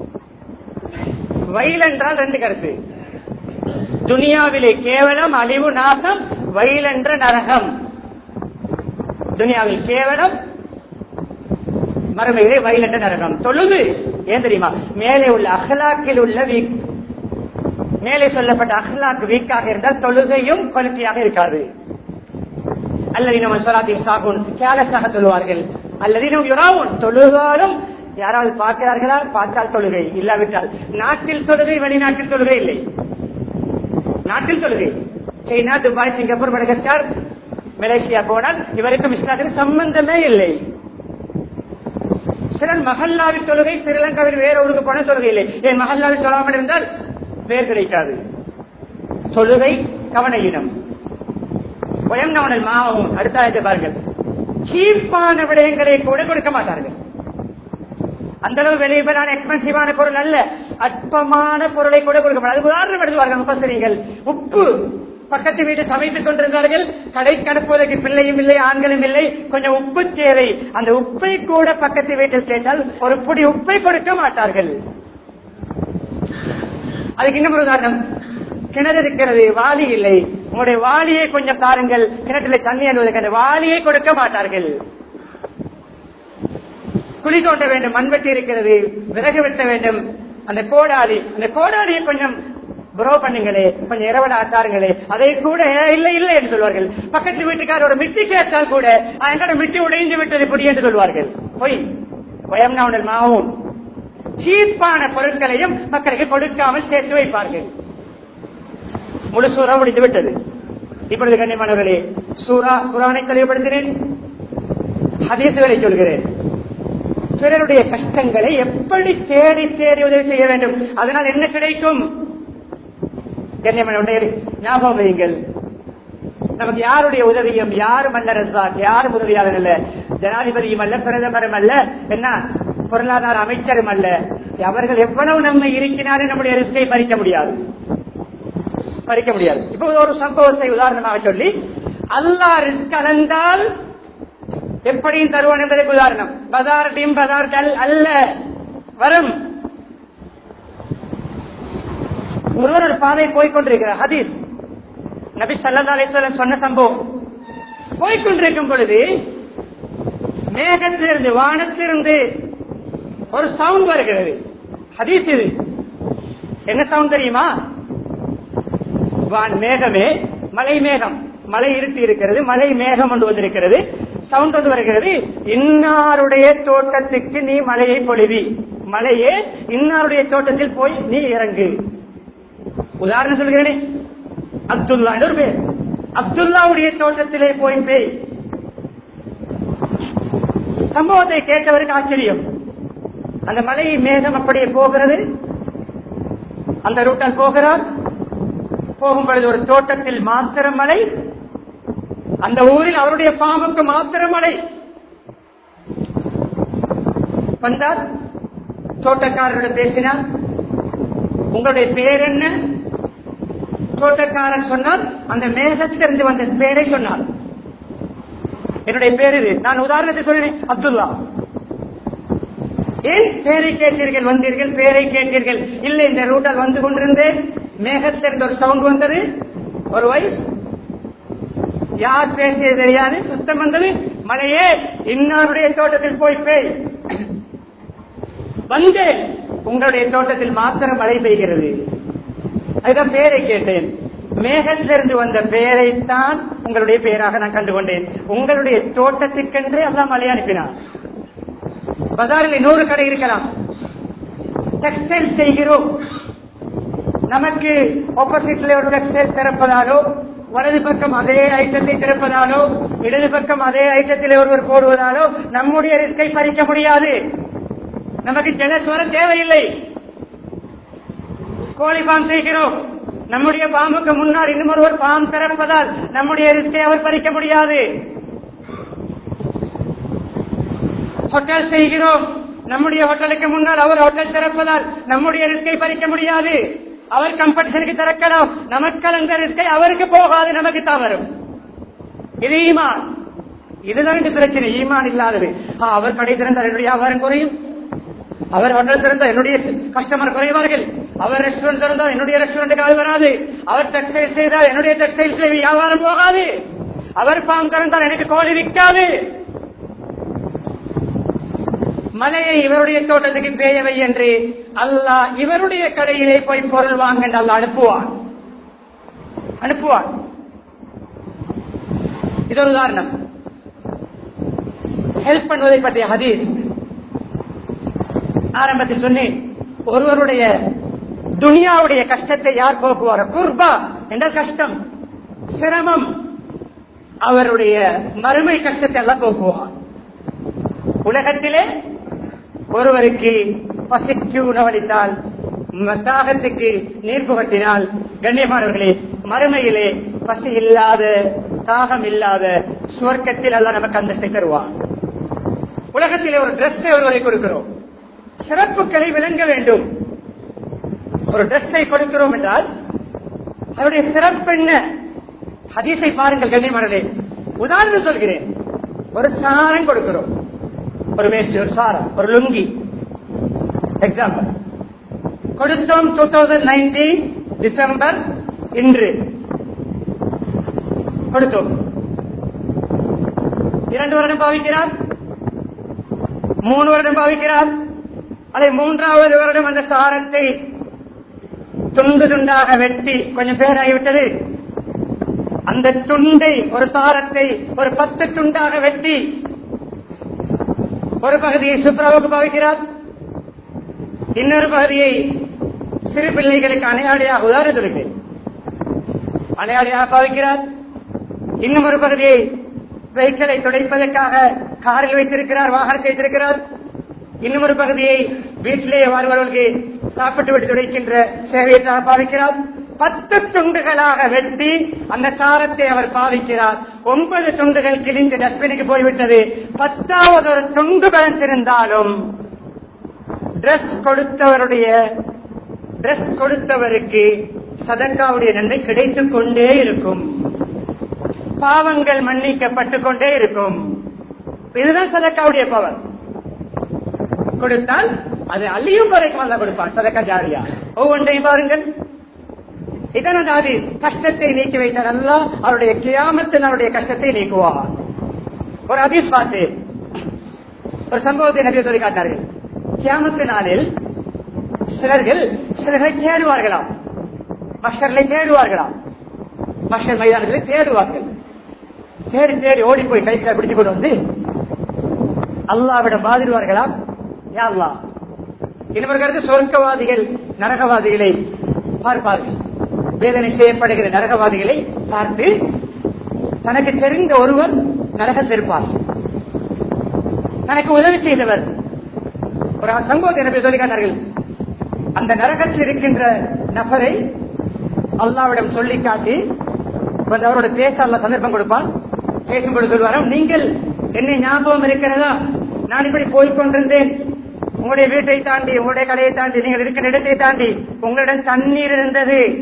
வயல் என்றால் ரெண்டு கருத்து துனியாவிலே கேவலம் அழிவு நாசம் வயல் என்ற நரகம் துனியாவில் கேவலம் மறுமையிலே வயல் என்ற நரகம் தொழுது ஏன் தெரியுமா மேலே உள்ள அகலாக்கில் உள்ள வீக் மேலே சொல்லப்பட்ட அகலாக் வீக்காக இருந்தால் தொழுகையும் குவாலிட்டியாக இருக்காது அல்லது நம்ம சொல்லாதி சாகுன் கேலஸாக சொல்லுவார்கள் அல்லது யுராவும் தொழுகாலும் யாராவது பார்க்கிறார்களா பார்த்தால் தொழுகை இல்லாவிட்டால் நாட்டில் தொழுகை வெளிநாட்டில் தொழுகை இல்லை நாட்டில் தொழுகை China Dubai Singapore Madagascar Malaysia போனால் இவருக்கும் இஸ்லாத்துக்கு சம்பந்தமே இல்லை சிலர் மகல்லாவில் தொழுகை ஸ்ரீலங்காவில் வேற ஊருக்கு போன தொழுகை இல்லை என் மகல்லாவில் தொழாமல் இருந்தால் வேர் கிடைக்காது தொழுகை கவன இனம் உயர்ந்தவனல் மாவும் அடுத்த ஆயத்தை பாருங்கள் சீப்பான விடயங்களை கூட கொடுக்க மாட்டார்கள் அந்த அளவு வெளியேறான எக்ஸ்பென்சிவான பொருள் அல்ல அற்பமான பொருளை கூட கொடுக்க மாட்டார்கள் அதுக்கு உதாரணம் எடுத்துவார்கள் முப்பசிரிகள் உப்பு பக்கத்து வீட்டு சமைத்துக் கொண்டிருந்தார்கள் கடைக்கு அனுப்புவதற்கு பிள்ளையும் இல்லை ஆண்களும் இல்லை கொஞ்சம் உப்பு தேவை அந்த உப்பை கூட பக்கத்து வீட்டில் கேட்டால் ஒரு புடி உப்பை கொடுக்க மாட்டார்கள் அதுக்கு இன்னும் ஒரு உதாரணம் கிணறு இருக்கிறது வாளி இல்லை உங்களுடைய வாளியை கொஞ்சம் தாருங்கள் கிணற்றில் தண்ணி அழுவதற்கு அந்த வாளியை கொடுக்க மாட்டார்கள் குழி தோண்ட வேண்டும் மண்வெட்டி இருக்கிறது விறகு வெட்ட வேண்டும் அந்த கோடாலி அந்த கோடாலியை கொஞ்சம் புரோ பண்ணுங்களே கொஞ்சம் இரவட ஆட்டாருங்களே அதை கூட இல்லை இல்லை என்று சொல்வார்கள் பக்கத்து வீட்டுக்காரர் ஒரு மிட்டி கேட்டால் கூட எங்களோட மிட்டி உடைந்து விட்டது இப்படி என்று சொல்வார்கள் பொய் பயம்னாவுடல் மாவும் சீப்பான பொருட்களையும் மக்களுக்கு கொடுக்காமல் சேர்த்து வைப்பார்கள் முழு சூறா முடிந்து விட்டது இப்பொழுது கண்ணியமானவர்களே சூரா குரானை தெளிவுபடுத்தினேன் ஹதீசுகளை சொல்கிறேன் பிறருடைய கஷ்டங்களை எப்படி தேடி தேடி உதவி செய்ய வேண்டும் அதனால் என்ன கிடைக்கும் கண்ணியமான ஞாபகம் வையுங்கள் நமக்கு யாருடைய உதவியும் யாரும் அல்ல ரசாக் யாரும் உதவியாளர் அல்ல ஜனாதிபதியும் அல்ல பிரதமரும் அல்ல என்ன பொருளாதார அமைச்சரும் அல்ல அவர்கள் எவ்வளவு நம்மை இருக்கினாலும் நம்முடைய ரிஸ்கை பறிக்க முடியாது பறிக்க முடியாது இப்ப ஒரு சம்பவத்தை உதாரணமாக சொல்லி அல்லா ரிஸ்க் அளந்தால் எப்படியும் தருவான் என்பதற்கு உதாரணம் பதார் டீம் பதார் டல் அல்ல வரும் ஒருவர் ஒரு பாதை போய்கொண்டிருக்கிறார் ஹதீஸ் நபி சல்லா அலிஸ்வலம் சொன்ன சம்பவம் போய்கொண்டிருக்கும் பொழுது மேகத்திலிருந்து வானத்திலிருந்து ஒரு சவுண்ட் வருகிறது ஹதீஸ் இது என்ன சவுண்ட் தெரியுமா வான் மேகமே மலை மேகம் மலை இருட்டி இருக்கிறது மலை மேகம் கொண்டு வந்திருக்கிறது சவுண்ட் வந்து வருகிறது இன்னாருடைய தோட்டத்துக்கு நீ மலையை பொழுவி மலையே இன்னாருடைய தோட்டத்தில் போய் நீ இறங்கு உதாரணம் சொல்கிறேனே அப்துல்லா ஒரு பேர் அப்துல்லாவுடைய தோட்டத்திலே போய் பேய் சம்பவத்தை கேட்டவருக்கு ஆச்சரியம் அந்த மலை மேகம் அப்படியே போகிறது அந்த ரூட்டால் போகிறார் போகும் பொழுது ஒரு தோட்டத்தில் மாத்திர மலை அந்த ஊரில் அவருடைய பாம்புக்கு மாத்திர மலை வந்தார் தோட்டக்காரரிடம் பேசினார் உங்களுடைய பேர் என்ன தோட்டக்காரன் சொன்னால் அந்த மேகத்திலிருந்து வந்த பேரை சொன்னார் என்னுடைய பேர் இது நான் உதாரணத்தை சொல்றேன் அப்துல்லா ஏன் பேரை கேட்டீர்கள் வந்தீர்கள் பேரை கேட்டீர்கள் இல்லை இந்த ரூட்டால் வந்து கொண்டிருந்தேன் மேகத்திலிருந்து ஒரு சவுண்ட் வந்தது ஒரு வயசு யார் பேசியது தெரியாது சுத்தம் வந்தது மழையே இன்னாருடைய தோட்டத்தில் போய் பேய் வந்தேன் உங்களுடைய தோட்டத்தில் மாத்திரம் மழை பெய்கிறது அதுதான் பேரை கேட்டேன் மேகத்திலிருந்து வந்த பெயரைத்தான் உங்களுடைய பெயராக நான் கண்டுகொண்டேன் உங்களுடைய தோட்டத்திற்கென்றே அதான் மழை அனுப்பினார் பஜாரில் நூறு கடை இருக்கலாம் டெக்ஸ்டைல் செய்கிறோம் நமக்கு ஆப்போசிட்ல ஒரு டெக்ஸ்டைல் திறப்பதாலோ வலது பக்கம் அதே ஐட்டத்தை திறப்பதாலோ இடது பக்கம் அதே ஐட்டத்தில் ஒருவர் போடுவதாலோ நம்முடைய ரிஸ்கை பறிக்க முடியாது நமக்கு ஜலஸ்வரம் தேவையில்லை கோழி பாம் செய்கிறோம் நம்முடைய பாம்புக்கு முன்னால் இன்னும் ஒருவர் பாம் திறப்பதால் நம்முடைய ரிஸ்கை அவர் பறிக்க முடியாது ஹோட்டல் செய்கிறோம் நம்முடைய ஹோட்டலுக்கு முன்னால் அவர் ஹோட்டல் திறப்பதால் நம்முடைய ரிஸ்கை பறிக்க முடியாது அவர் கம்படிஷனுக்கு திறக்கலாம் நமக்கு அந்த ரிஸ்கை அவருக்கு போகாது நமக்கு தான் வரும் இது ஈமான் இதுதான் இந்த பிரச்சனை ஈமான் இல்லாதது ஆ, அவர் கடை திறந்தால் என்னுடைய வியாபாரம் குறையும் அவர் ஹோட்டல் திறந்தால் என்னுடைய கஸ்டமர் குறைவார்கள் அவர் ரெஸ்டாரண்ட் திறந்தால் என்னுடைய ரெஸ்டாரண்ட்டுக்கு ஆள் வராது அவர் டெக்ஸ்டைல் செய்தால் என்னுடைய டெக்ஸ்டைல்ஸ்ல வியாபாரம் போகாது அவர் பாம் திறந்தால் எனக்கு கோழி விற்காது மலையை இவருடைய தோட்டத்துக்கு பெய்யவை என்று அல்லாஹ் இவருடைய கடையிலே போய் பொருள் வாங்க என்று அல்லாஹ் அனுப்புவான் அனுப்புவான் இது ஒரு உதாரணம் ஹெல்ப் பண்ணுவதை பற்றிய ஹதீஸ் ஆரம்பத்தில் சொன்னேன் ஒருவருடைய துனியாவுடைய கஷ்டத்தை யார் போக்குவார் குர்பா என்ற கஷ்டம் சிரமம் அவருடைய மறுமை கஷ்டத்தை எல்லாம் போக்குவார் உலகத்திலே ஒருவருக்கு பசிக்கு உணவளித்தால் ம- தாகத்துக்கு நீர் புகட்டினால் கண்ணியமானவர்களே மறுமையிலே பசி இல்லாத தாகம் இல்லாத சுவர்க்கத்தில் அல்ல நமக்கு அந்தஸ்தை தருவான் உலகத்திலே ஒரு டிரெஸ்ஸை ஒருவரை கொடுக்கிறோம் சிறப்புகளை விளங்க வேண்டும் ஒரு டிரெஸ்ஸை கொடுக்கிறோம் என்றால் அதனுடைய சிறப்பு என்ன ஹதீஸை பாருங்கள் கண்ணியமானே உதாரணம் சொல்கிறேன் ஒரு சாரம் கொடுக்கிறோம் ஒரு வேஷ்டி ஒரு சாரம் ஒரு லுங்கி எக்ஸாம்பிள் கொடுத்தோம் டூ தௌசண்ட் நைன்டீன் டிசம்பர் இன்று கொடுத்தோம் இரண்டு வருடம் பாவிக்கிறார் மூணு வருடம் பாவிக்கிறார் அதை மூன்றாவது வருடம் அந்த சாரத்தை துண்டு துண்டாக வெட்டி கொஞ்சம் பேராகிவிட்டது அந்த துண்டை ஒரு சாரத்தை ஒரு பத்து துண்டாக வெட்டி ஒரு பகுதியை சுப்ராவுக்கு பாவிக்கிறார் இன்னொரு பகுதியை சிறு பிள்ளைகளுக்கு அணையாடியாக உதாரணத்திற்கு அணையாடியாக பாவிக்கிறார் இன்னும் ஒரு பகுதியை வெஹிக்கிளை துடைப்பதற்காக காரில் வைத்திருக்கிறார் வாகனத்தை வைத்திருக்கிறார் இன்னும் ஒரு பகுதியை வீட்டிலே வருபவர்களுக்கு சாப்பிட்டு விட்டு துடைக்கின்ற சேவையாக பாவிக்கிறார் பத்து துண்டுகளாக வெட்டி அந்த சாரத்தை அவர் பாவிக்கிறார் ஒன்பது துண்டுகள் கிழிந்து டஸ்பினுக்கு போய்விட்டது பத்தாவது ஒரு துண்டு கலந்திருந்தாலும் டிரஸ் கொடுத்தவருடைய டிரஸ் கொடுத்தவருக்கு சதக்காவுடைய நன்மை கிடைத்துக் கொண்டே இருக்கும் பாவங்கள் மன்னிக்கப்பட்டுக் கொண்டே இருக்கும் இதுதான் சதக்காவுடைய பவர் கொடுத்தால் அது அள்ளியும் வரைக்கும் அல்ல கொடுப்பான் சதக்கா ஜாரியா ஒவ்வொன்றையும் பாருங்கள் இதன் அதாவது கஷ்டத்தை நீக்கி வைத்தார் அல்லா அவருடைய கியாமத்தில் அவருடைய கஷ்டத்தை நீக்குவார் ஒரு அதீஸ் பார்த்து ஒரு சம்பவத்தை நிறைய சொல்லி காட்டார்கள் கியாமத்து நாளில் சிலர்கள் சிலரை தேடுவார்களாம் மஷர்களை தேடுவார்களாம் மஷர் மைதானங்களை தேடுவார்கள் தேடி தேடி ஓடி போய் கைகளை பிடிச்சு கொண்டு வந்து அல்லாவிடம் பாதிடுவார்களாம் யா அல்லாஹ் இன்னொரு கருத்து சொர்க்கவாதிகள் நரகவாதிகளை பார்ப்பார்கள் வேதனை செய்யப்படுகிற நரகவாதிகளை பார்த்து தனக்கு தெரிந்த ஒருவர் நரகத்தில் இருப்பார் தனக்கு உதவி செய்தவர் ஒரு சம்பவத்தை எனக்கு சொல்லி காட்டார்கள் அந்த நரகத்தில் இருக்கின்ற நபரை அல்லாவிடம் சொல்லி காட்டி கொஞ்சம் அவரோட பேச அல்ல சந்தர்ப்பம் கொடுப்பான் பேசும்பொழுது சொல்வாராம் நீங்கள் என்னை ஞாபகம் இருக்கிறதா நான் இப்படி போய்க் கொண்டிருந்தேன் உங்களுடைய வீட்டை தாண்டி உங்களுடைய கடையை தாண்டி நீங்கள் இருக்கிற இடத்தை தாண்டி உங்களிடம் தண்ணீர் இருந்தது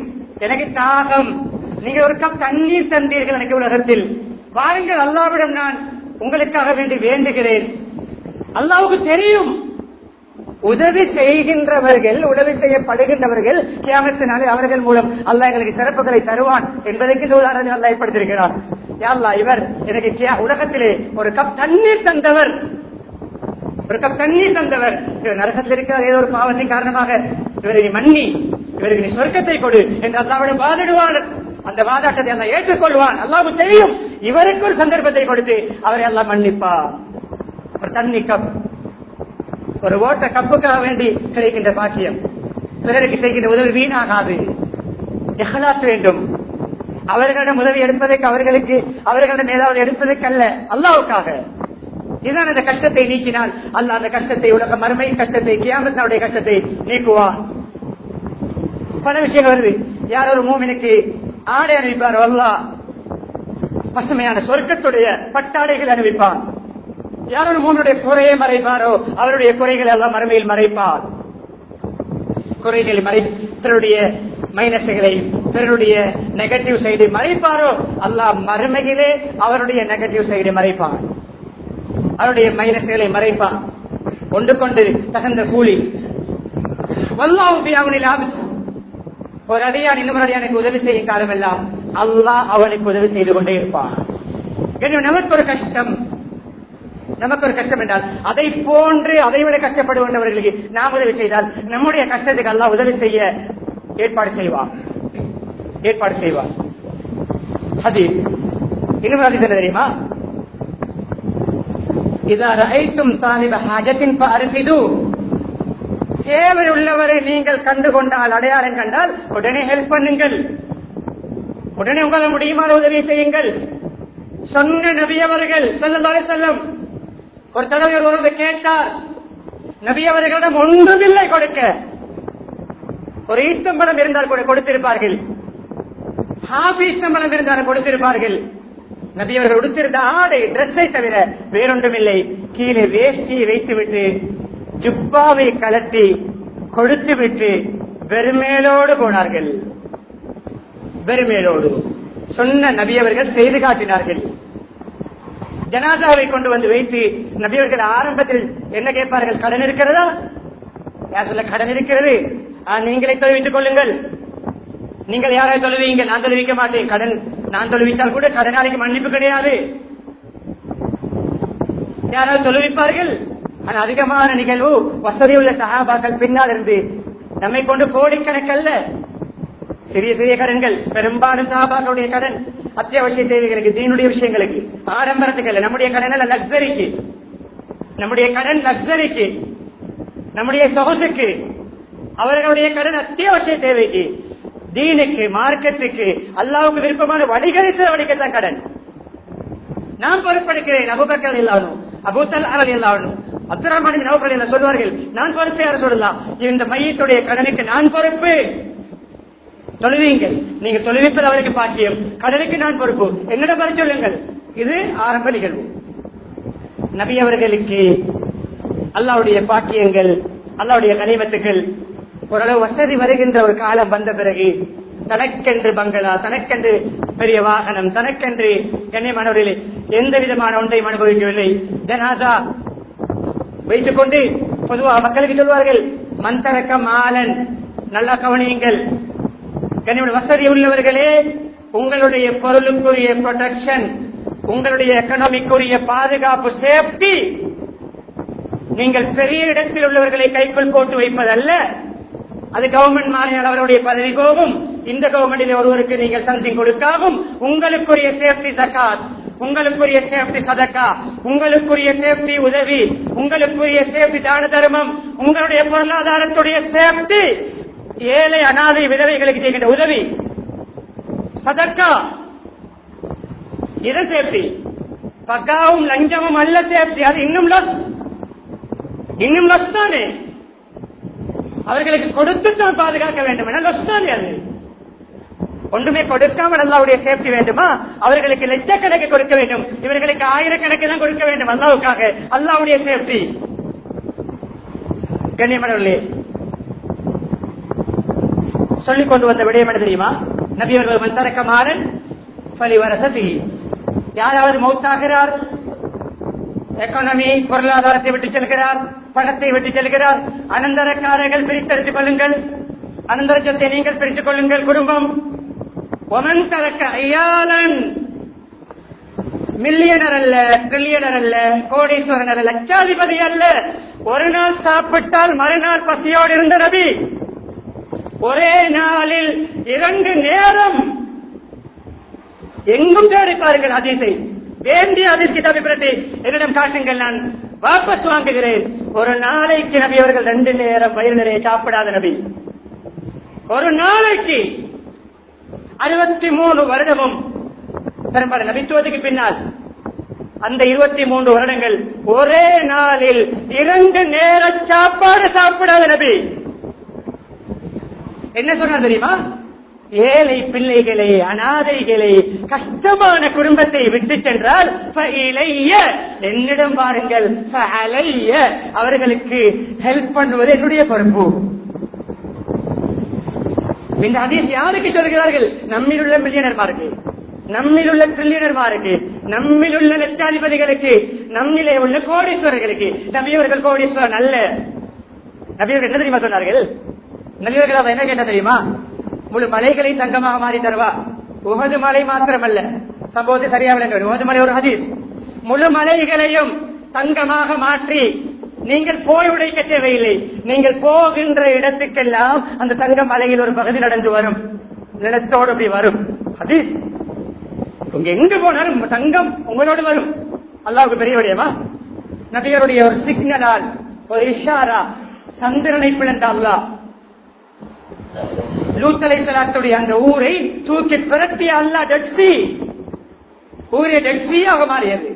எனக்கு தாகம் நீங்க ஒரு கப் தண்ணீர் தந்தீர்கள் எனக்கு உலகத்தில் வாருங்கள் அல்லாவிடம் நான் உங்களுக்காக வேண்டி வேண்டுகிறேன் அல்லாவுக்கு தெரியும் உதவி செய்கின்றவர்கள் உதவி செய்யப்படுகின்றவர்கள் கியாமத்தினாலே அவர்கள் மூலம் அல்லாஹ் எங்களுக்கு சிறப்புகளை தருவான் என்பதற்கு இந்த உதாரணம் அல்லாஹ் ஏற்படுத்தியிருக்கிறார் யா அல்லாஹ் இவர் எனக்கு கியா- உலகத்திலே ஒரு கப் தண்ணீர் தந்தவர் ஒரு கப் தண்ணீர் தந்தவர் இவர் நரகத்தில் இருக்கிற ஏதோ ஒரு பாவத்தின் காரணமாக இவரை நீ மன்னி இவருக்கு நீ சொர்க்கத்தை கொடு என்று அல்லாவிடம் வாதிடுவான் அந்த வாதாட்டத்தை அல்ல ஏற்றுக்கொள்வான் அல்லாவுக்கு தெரியும் இவருக்கு ஒரு சந்தர்ப்பத்தை கொடுத்து அவரை எல்லாம் மன்னிப்பார் ஒரு தண்ணி கப் ஒரு ஓட்ட கப்புக்காக வேண்டி கிடைக்கின்ற பாக்கியம் பிறருக்கு செய்கின்ற உதவி வீணாகாது எஹலாத் வேண்டும் அவர்களிடம் உதவி எடுப்பதற்கு அவர்களுக்கு அவர்களிடம் ஏதாவது எடுப்பதற்கு அல்ல அல்லாவுக்காக இதுதான் அந்த கஷ்டத்தை நீக்கினால் அல்லாஹ் அந்த கஷ்டத்தை உலக மறுமை கஷ்டத்தை கியாமத்தினுடைய கஷ்டத்தை நீக்குவான் பல விஷயங்கள் வருது யார் ஒரு மூமினுக்கு ஆடை அணிவிப்பார் அல்லாஹ் பசுமையான சொர்க்கத்துடைய பட்டாடைகள் அணிவிப்பான் யார் ஒரு மூமினுடைய குறையை மறைப்பாரோ அவருடைய குறைகள் எல்லாம் மறுமையில் மறைப்பார் குறைகளை மறை பிறருடைய மைனஸுகளை பிறருடைய நெகட்டிவ் சைடு மறைப்பாரோ அல்லாஹ் மறுமையிலே அவருடைய நெகட்டிவ் சைடு மறைப்பான் அவருடைய மைனஸ்களை மறைப்பான் கொண்டு கொண்டு தகுந்த கூலி வல்லாவுபி அவனில் ஆபத்து ஒரு அடியான் இன்னொரு அடியானுக்கு உதவி செய்யும் காலமெல்லாம் அல்லாஹ் அவனுக்கு உதவி செய்து கொண்டே இருப்பான் எனவே நமக்கு ஒரு கஷ்டம் நமக்கு ஒரு கஷ்டம் என்றால் அதை போன்று அதை விட கஷ்டப்படுகின்றவர்களுக்கு நாம் உதவி செய்தால் நம்முடைய கஷ்டத்துக்கு அல்லாஹ் உதவி செய்ய ஏற்பாடு செய்வார் ஏற்பாடு செய்வார் ஹதீஸ் இன்னும் ஹதீஸ் என்ன தெரியுமா இதா ரஐத்தும் சாஹிப ஹாஜத்தின் ஃபஅர்ஃபிது தேவை உள்ளவரை நீங்கள் கண்டு கொண்டால் அடையாளம் கண்டால் உடனே ஹெல்ப் பண்ணுங்கள் உடனே உங்களால் முடியுமான உதவி செய்யுங்கள் சொன்ன நபி அவர்கள் ஸல்லல்லாஹு அலைஹி வஸல்லம் ஒரு தடவை ஒருவர் கேட்டார் நபி அவர்களிடம் ஒன்றுமில்லை கொடுக்க ஒரு ஈஸ்தம்பரம் இருந்தால் கூட கொடுத்திருப்பார்கள் ஹாபி ஈஸ்தம்பரம் இருந்தால் கொடுத்திருப்பார்கள் நபி அவர்கள் உடுத்திருந்த ஆடை டிரெஸ்ஸை தவிர வேறொன்றுமில்லை கீழே வேஷ்டியை வைத்துவிட்டு ஜுப்பாவை கலட்டி கொடுத்து விட்டு வெறுமேலோடு போனார்கள் வெறுமேலோடு சொன்ன நபி அவர்கள் செய்து காட்டினார்கள் ஜனாதாவை கொண்டு வந்து வைத்து நபியவர்கள் ஆரம்பத்தில் என்ன கேட்பார்கள் கடன் இருக்கிறதா யார் சொல்ல கடன் இருக்கிறது ஆ, நீங்களே தொழுவித்துக் கொள்ளுங்கள் நீங்கள் யாரை தொழுவீங்க நான் தொழுவிக்க மாட்டேன் கடன் நான் தொழுவித்தால் கூட கடனாளிக்கு மன்னிப்பு கிடையாது யாராவது தொழுவிப்பார்கள் ஆனா அதிகமான நிகழ்வு வசதி உள்ள சகாபாக்கள் பின்னால் இருந்து நம்மை கொண்டு கோடிக்கணக்கல்ல சிறிய சிறிய கடன்கள் பெரும்பாலும் சகாபாக்களுடைய கடன் அத்தியாவசிய தேவைகளுக்கு தீனுடைய விஷயங்களுக்கு ஆடம்பரத்துக்கு அல்ல நம்முடைய கடன் அல்ல லக்ஸரிக்கு நம்முடைய கடன் லக்ஸரிக்கு நம்முடைய சொகுசுக்கு அவர்களுடைய கடன் அத்தியாவசிய தேவைக்கு தீனுக்கு மார்க்கெட்டுக்கு அல்லாவுக்கு விருப்பமான வழிகளை செலவழிக்கத்தான் கடன் நான் பொறுப்பெடுக்கிறேன் அபுபக்கர் இல்லாலும் அபூத்தல் அறல் இல்லாலும் அப்துல் ரஹ்மான் நவர்கள் என்ன சொல்வார்கள் நான் பொறுப்பு யார் சொல்லலாம் இந்த மையத்துடைய கடனுக்கு நான் பொறுப்பு தொழுவீங்கள் நீங்க தொழுவிப்பது அவருக்கு பாக்கியம் கடனுக்கு நான் பொறுப்பு என்னிடம் வர சொல்லுங்கள் இது ஆரம்ப நிகழ்வு நபி அவர்களுக்கு அல்லாவுடைய பாக்கியங்கள் அல்லாவுடைய கனிமத்துகள் ஓரளவு வசதி வருகின்ற ஒரு காலம் வந்த பிறகு தனக்கென்று பங்களா தனக்கென்று பெரிய வாகனம் தனக்கென்று கண்ணியமானவர்களே எந்த விதமான ஒன்றையும் அனுபவிக்கவில்லை ஜனாதா வைத்துக் கொண்டு பொதுவாக மக்களுக்கு சொல்வார்கள் மந்தரக்க மாலன் நல்லா கவனியுங்கள் கனிம வசதி உள்ளவர்களே உங்களுடைய பொருளுக்குரிய ப்ரொடெக்ஷன் உங்களுடைய எக்கனாமிக்குரிய பாதுகாப்பு சேஃப்டி நீங்கள் பெரிய இடத்தில் உள்ளவர்களை கைக்குள் போட்டு வைப்பதல்ல அது கவர்மெண்ட் மாறினால் அவருடைய பதவி போகும் இந்த கவர்மெண்டில் ஒருவருக்கு நீங்கள் சம்திங் கொடுக்காகும் உங்களுக்குரிய சேஃப்டி சக்காத் உங்களுக்குரிய சேஃப்டி சதக்கா உங்களுக்குரிய சேஃப்டி உதவி உங்களுக்குரிய சேஃப்டி தான தர்மம் உங்களுடைய பொருளாதாரத்துடைய சேஃப்டி ஏழை அனாதை விதவைகளுக்கு செய்கின்ற உதவி சதக்கா இது சேஃப்டி பக்காவும் லஞ்சமும் அல்ல சேஃப்டி அது இன்னும் லஸ் இன்னும் லஸ் தானே அவர்களுக்கு கொடுத்து தான் பாதுகாக்க வேண்டும் என லஸ் தானே அது ஒன்றுமே கொடுக்காமல் அல்லாவுடைய சேஃப்டி வேண்டுமா அவர்களுக்கு லட்சக்கணக்கு கொடுக்க வேண்டும் இவர்களுக்கு ஆயிரக்கணக்கு தான் கொடுக்க வேண்டும் அல்லாவுக்காக அல்லாவுடைய சேஃப்டி கண்ணியமனவர்களே சொல்லிக் கொண்டு வந்த விடயம் என்ன தெரியுமா நபி அவர்கள் வந்தரக்க மாறன் பலி வரசதி யாராவது மௌத்தாகிறார் எக்கானமி பொருளாதாரத்தை விட்டு செல்கிறார் பணத்தை விட்டு செல்கிறார் அனந்தரக்காரர்கள் பிரித்தெடுத்துக் கொள்ளுங்கள் அனந்தரத்தை நீங்கள் பிரித்துக் கொள்ளுங்கள் குடும்பம் ஒமன் தரக்க ஐயாளன் மில்லியனர் அல்ல ட்ரில்லியனர் அல்ல கோடீஸ்வரன் அல்ல லட்சாதிபதி அல்ல ஒரு நாள் சாப்பிட்டால் மறுநாள் பசியோடு இருந்த நபி ஒரே நாளில் இரண்டு நேரம் எங்கும் தேடி பாருங்கள் அதிசை வேண்டிய அதிர்ச்சி தவி பிரதி என்னிடம் காட்டுங்கள் நான் வாபஸ் வாங்குகிறேன் ஒரு நாளைக்கு நபி அவர்கள் ரெண்டு நேரம் வயிறு நிறைய சாப்பிடாத நபி ஒரு நாளைக்கு அறுபத்தி மூணு வருடமும் பெரும்பாலும் நபித்துவத்துக்கு பின்னால் அந்த இருபத்தி மூன்று வருடங்கள் ஒரே நாளில் இரண்டு நேர சாப்பாடு சாப்பிடாத நபி என்ன சொன்னார் தெரியுமா ஏழை பிள்ளைகளை அனாதைகளை கஷ்டமான குடும்பத்தை விட்டு சென்றால் ஃபஇலைய, என்னிடம் பாருங்கள் ஃபஅலைய, அவர்களுக்கு ஹெல்ப் பண்ணுவது என்னுடைய பொறுப்பு இந்த ஹதீஸ் யாருக்கு சொல்கிறார்கள் நம்மில் உள்ள மில்லியனர்மாருக்கு நம்மில் உள்ள ட்ரில்லியனர்மாருக்கு நம்மில் உள்ள லட்சாதிபதிகளுக்கு நம்மிலே உள்ள கோடீஸ்வரர்களுக்கு நபியவர்கள் கோடீஸ்வரன் அல்ல நபியவர்கள் என்ன தெரியுமா சொன்னார்கள் நபியவர்கள் அவ என்ன கேட்ட தெரியுமா முழு மலைகளை தங்கமாக மாறி தருவா உகது மலை மாத்திரமல்ல சம்பவத்தை சரியா விளங்க வேண்டும். உகது மலை ஒரு ஹதீஸ் முழு மலைகளையும் தங்கமாக மாற்றி நீங்கள் போய் உடைக்க தேவையில்லை நீங்கள் போகின்ற இடத்துக்கெல்லாம் அந்த தங்க மலையில் ஒரு பகுதி நடந்து வரும் நிலத்தோடு அப்படி வரும் அது உங்க எங்க போனாலும் தங்கம் உங்களோடு வரும் அல்லாவுக்கு பெரிய விடயமா நபியருடைய ஒரு சிக்னலால் ஒரு இஷாரா சந்திரனை பிளந்த அல்லாஹ் லூத்தலை சலாத்துடைய அந்த ஊரை தூக்கி பிரட்டிய அல்லா டெட்சி ஊரே டெட்சியாக மாறியது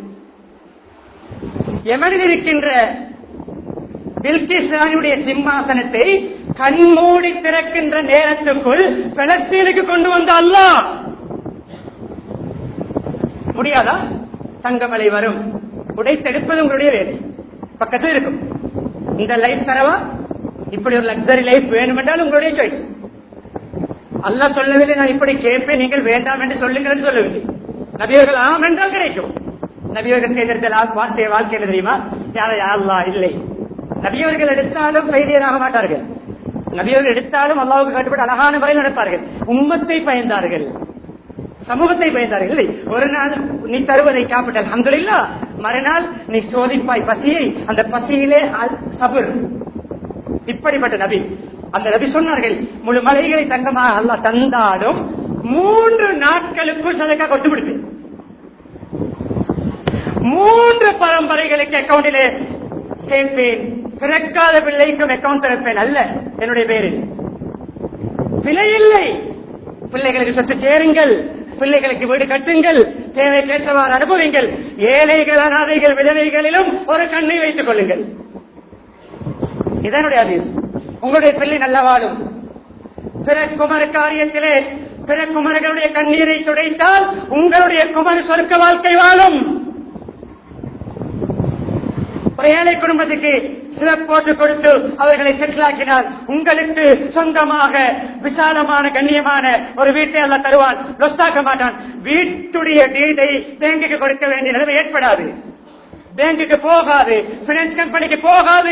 எமனில் இருக்கின்ற பில்கிஸ்ரானுடைய சிம்மாசனத்தை கண்மூடி திறக்கின்ற நேரத்துக்குள் பலஸ்தீனுக்கு கொண்டு வந்த அல்லாஹ் முடியாதா தங்கமலை வரும் உடைத்தெடுப்பது உங்களுடைய வேலை பக்கத்தில் இருக்கும் இந்த லைஃப் தரவா இப்படி ஒரு லக்ஸரி லைஃப் வேணுமென்றால் உங்களுடைய சாய்ஸ் அல்லாஹ் சொல்லவில்லை நான் இப்படி கேட்பேன் நீங்கள் வேண்டாம் என்று சொல்லுங்கள் என்று சொல்லவில்லை நபியர்கள் ஆம் என்றால் கிடைக்கும் நபியர்கள் தேர்ந்தெடுத்த லா- வார்த்தை வாழ்க்கை என்ன தெரியுமா யாரை அல்லா இல்லை நபியவர்கள் எடுத்தாலும் ஃபெயிலியர் ஆக மாட்டார்கள் நபியவர்கள் எடுத்தாலும் அல்லாவுக்கு கட்டுப்பட்டு அழகான முறையில் நடப்பார்கள் உம்மத்தை பயந்தார்கள் சமூகத்தை பயந்தார்கள் இல்லை ஒரு நாள் நீ தருவதை சாப்பிட்டால் அங்குலில்லா மறுநாள் நீ சோதிப்பாய் பசியை அந்த பசியிலே அல்- சபுர் இப்படிப்பட்ட நபி அந்த நபி சொன்னார்கள் முழு மலைகளை தங்கமாக அல்லாஹ் தந்தாலும் மூன்று நாட்களுக்குள் சதக்கா கொண்டு விடுவேன் மூன்று பரம்பரைகளுக்கு அக்கௌண்டிலே சேர்ப்பேன் பிறக்காத பிள்ளைக்கும் அக்கௌண்ட் திறப்பேன் அல்ல என்னுடைய பேரில் பிழை இல்லை பிள்ளைகளுக்கு சொத்து சேருங்கள் பிள்ளைகளுக்கு வீடு கட்டுங்கள் தேவைக்கேற்றவாறு அனுபவிங்கள் ஏழைகள் அனாதைகள் விதவைகளிலும் ஒரு கண்ணை வைத்துக் கொள்ளுங்கள் இதனுடைய அதீஸ் உங்களுடைய பிள்ளை நல்ல வாழும் பிற குமர காரியத்திலே பிற குமரர்களுடைய கண்ணீரை துடைத்தால் உங்களுடைய குமர சொர்க்க வாழ்க்கை வாழும் ஒரு ஏழை குடும்பத்துக்கு சில போட்டு கொடுத்து அவர்களை செட்டில் ஆக்கினால் உங்களுக்கு சொந்தமாக விசாலமான கண்ணியமான ஒரு வீட்டை அல்ல தருவான் லொஸ்தாக்க மாட்டான் வீட்டுடைய டீடை பேங்குக்கு கொடுக்க வேண்டிய நிலைமை ஏற்படாது பேங்குக்கு போகாது பினான்ஸ் கம்பெனிக்கு போகாது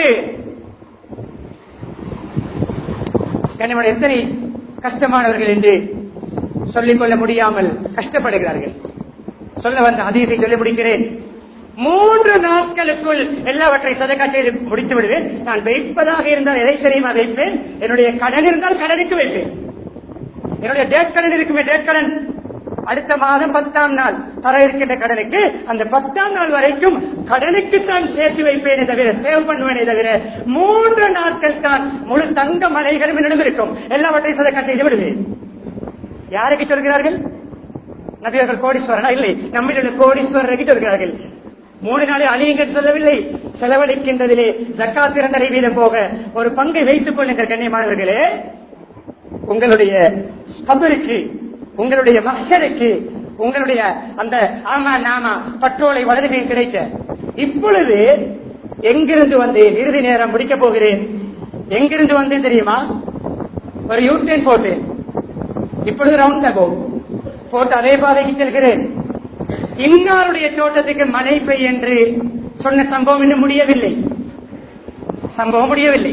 கண்ணியமான எத்தனை கஷ்டமானவர்கள் என்று சொல்லிக்கொள்ள முடியாமல் கஷ்டப்படுகிறார்கள் சொல்ல வந்த அதீதை சொல்லி முடிக்கிறேன் மூன்று நாட்களுக்குள் எல்லாவற்றை சதக்கா செய்து முடித்து விடுவேன் நான் வைப்பதாக இருந்தால் எதை தெரியுமா வைப்பேன் என்னுடைய கடன் இருந்தால் கடனுக்கு வைப்பேன் என்னுடைய டேட் கடன் இருக்குமே டேட் கடன் அடுத்த மாதம் பத்தாம் நாள் தர இருக்கின்ற கடனுக்கு அந்த பத்தாம் நாள் வரைக்கும் கடனுக்கு தான் சேர்த்து வைப்பேனே தவிர சேவ் பண்ணுவேனே தவிர மூன்று நாட்கள் தான் முழு தங்க மலைகளும் என்னிடம் இருக்கும் எல்லாவற்றையும் சதக்கா செய்து விடுவேன் யாருக்கு சொல்கிறார்கள் நபியர்கள் கோடீஸ்வரனா இல்லை நம்மிலுள்ள கோடீஸ்வரருக்கு சொல்கிறார்கள் மூணு நாளை அழியுங்கள் சொல்லவில்லை செலவழிக்கின்றதிலே ஜக்காத் இரண்டரை வீதம் போக ஒரு பங்கை வைத்துக் கொள்ளுங்கள் கண்ணியமானவர்களே உங்களுடைய கபருக்கு உங்களுடைய மகருக்கு உங்களுடைய அந்த ஆமா நாமா பற்றோலை வலதுகை கிடைக்க இப்பொழுது எங்கிருந்து வந்தேன் இறுதி நேரம் முடிக்கப் போகிறேன் எங்கிருந்து வந்தேன் தெரியுமா ஒரு யூட்டேன் போட்டேன் இப்பொழுது ரவுண்ட் அபோ போட்டு அதே பாதைக்கு செல்கிறேன் இன்னாருடைய தோட்டத்துக்கு மழை பெய்ய என்று சொன்ன சம்பவம் இன்னும் முடியவில்லை சம்பவம் முடியவில்லை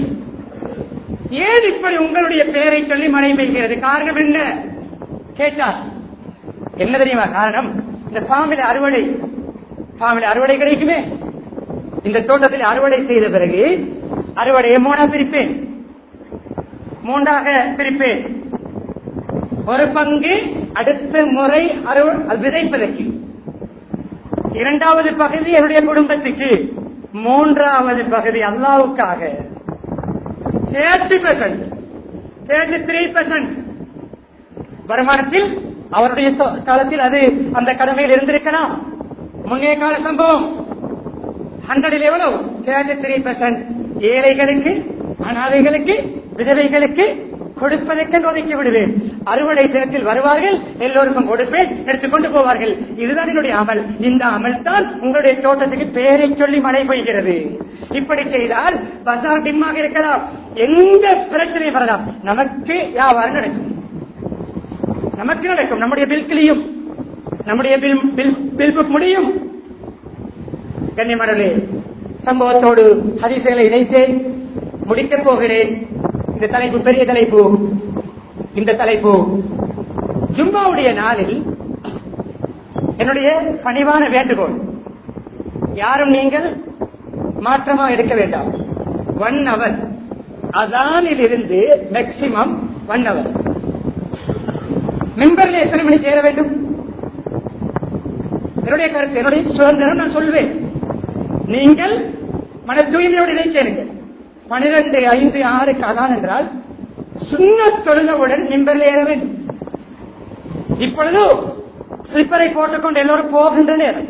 ஏன் இப்படி உங்களுடைய பெயரை சொல்லி மழை பெய்கிறது காரணம் என்ன கேட்டார் என்ன தெரியுமா காரணம் இந்த பாம்பில அறுவடை பாம்பில அறுவடை கிடைக்குமே இந்த தோட்டத்தில் அறுவடை செய்த பிறகு அறுவடையை மூணா பிரிப்பேன் மூன்றாக பிரிப்பேன் ஒரு பங்கு அடுத்த முறை அறுவ- விதைப்பதற்கு இரண்டாவது பகுதி என்னுடைய குடும்பத்துக்கு மூன்றாவது பகுதி அல்லாவுக்காக thirty percent thirty three percent வருமானத்தில் அவருடைய சொ- காலத்தில் அது அந்த கடமையில் இருந்திருக்கலாம் முன்னைய கால சம்பவம் ஹண்ட்ரடில் எவ்வளவு தேர்ட்டி த்ரீ பெர்சன்ட் ஏழைகளுக்கு அனாதைகளுக்கு விதவைகளுக்கு கொடுப்பதற்கு ஒதுக்கி விடுவேன் அறுவடை தினத்தில் வருவார்கள் எல்லோருக்கும் கொடுப்பேன் எடுத்துக்கொண்டு போவார்கள் இதுதான் என்னுடைய அமல் இந்த அமல் தான் உங்களுடைய தோட்டத்துக்கு பெயரை சொல்லி மழை பெய்கிறது இப்படி செய்தால் பசார் டிம்மாக இருக்கலாம் எந்த பிரச்சனையும் வரலாம் நமக்கு வியாபாரம் நடக்கும் நமக்கு நடக்கும் நம்முடைய பில் கிளியும் நம்முடைய பில் பில் பில் புக் முடியும் கண்ணியமடலே சம்பவத்தோடு ஹதீசுகளை இணைத்தேன் முடிக்கப் போகிறேன் இந்த தலைப்பு பெரிய தலைப்பு இந்த தலைப்பு ஜும்மாவுடைய நாளில் என்னுடைய பணிவான வேண்டுகோள் யாரும் நீங்கள் மாற்றமா எடுக்க வேண்டாம் ஒன் அவர் அதானில் இருந்து மேக்சிமம் ஒன் அவர் மெம்பரில் எத்தனை மணி சேர வேண்டும் என்னுடைய கருத்து என்னுடைய சுதந்திரம் நான் சொல்வேன் நீங்கள் மன தூய்மையோடு இதை சேருங்கள் பனிரெண்டு ஐந்து ஆறு அதான் என்றால் சுண்ண தொழுதவுடன் மெம்பரில் ஏற வேண்டும் இப்பொழுது ஸ்லிப்பரை போட்டுக்கொண்டு எல்லோரும் போகின்ற நேரம்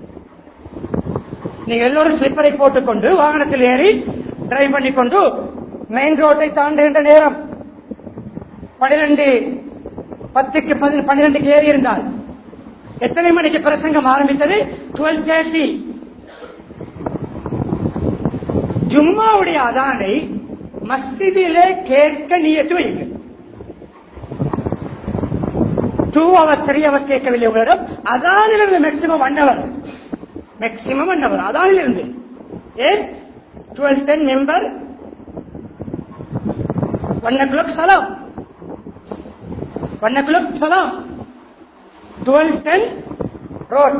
நீங்க எல்லோரும் ஸ்லிப்பரை போட்டுக்கொண்டு வாகனத்தில் ஏறி டிரைவ் பண்ணிக்கொண்டு மெயின் ரோட்டை தாண்டுகின்ற நேரம் பனிரெண்டு பத்துக்கு பதி- பன்னிரெண்டுக்கு ஏறி இருந்தால் எத்தனை மணிக்கு பிரசங்கம் ஆரம்பித்தது டுவெல் தேர்ட்டி ஜும்மாவுடைய அதானை மஸ்ஜிதிலே கேட்க நீயத்து வையுங்கள் டூ ஹவர்ஸ் த்ரீ ஹவர்ஸ் கேட்கவில்லை உங்களிடம் அதானிலிருந்து maximum one hour maximum one hour அதானிலிருந்து ஏன் twelve ten member one o'clock சலாம் ஒன் ஓ கிளாக் சலாம் twelve ten road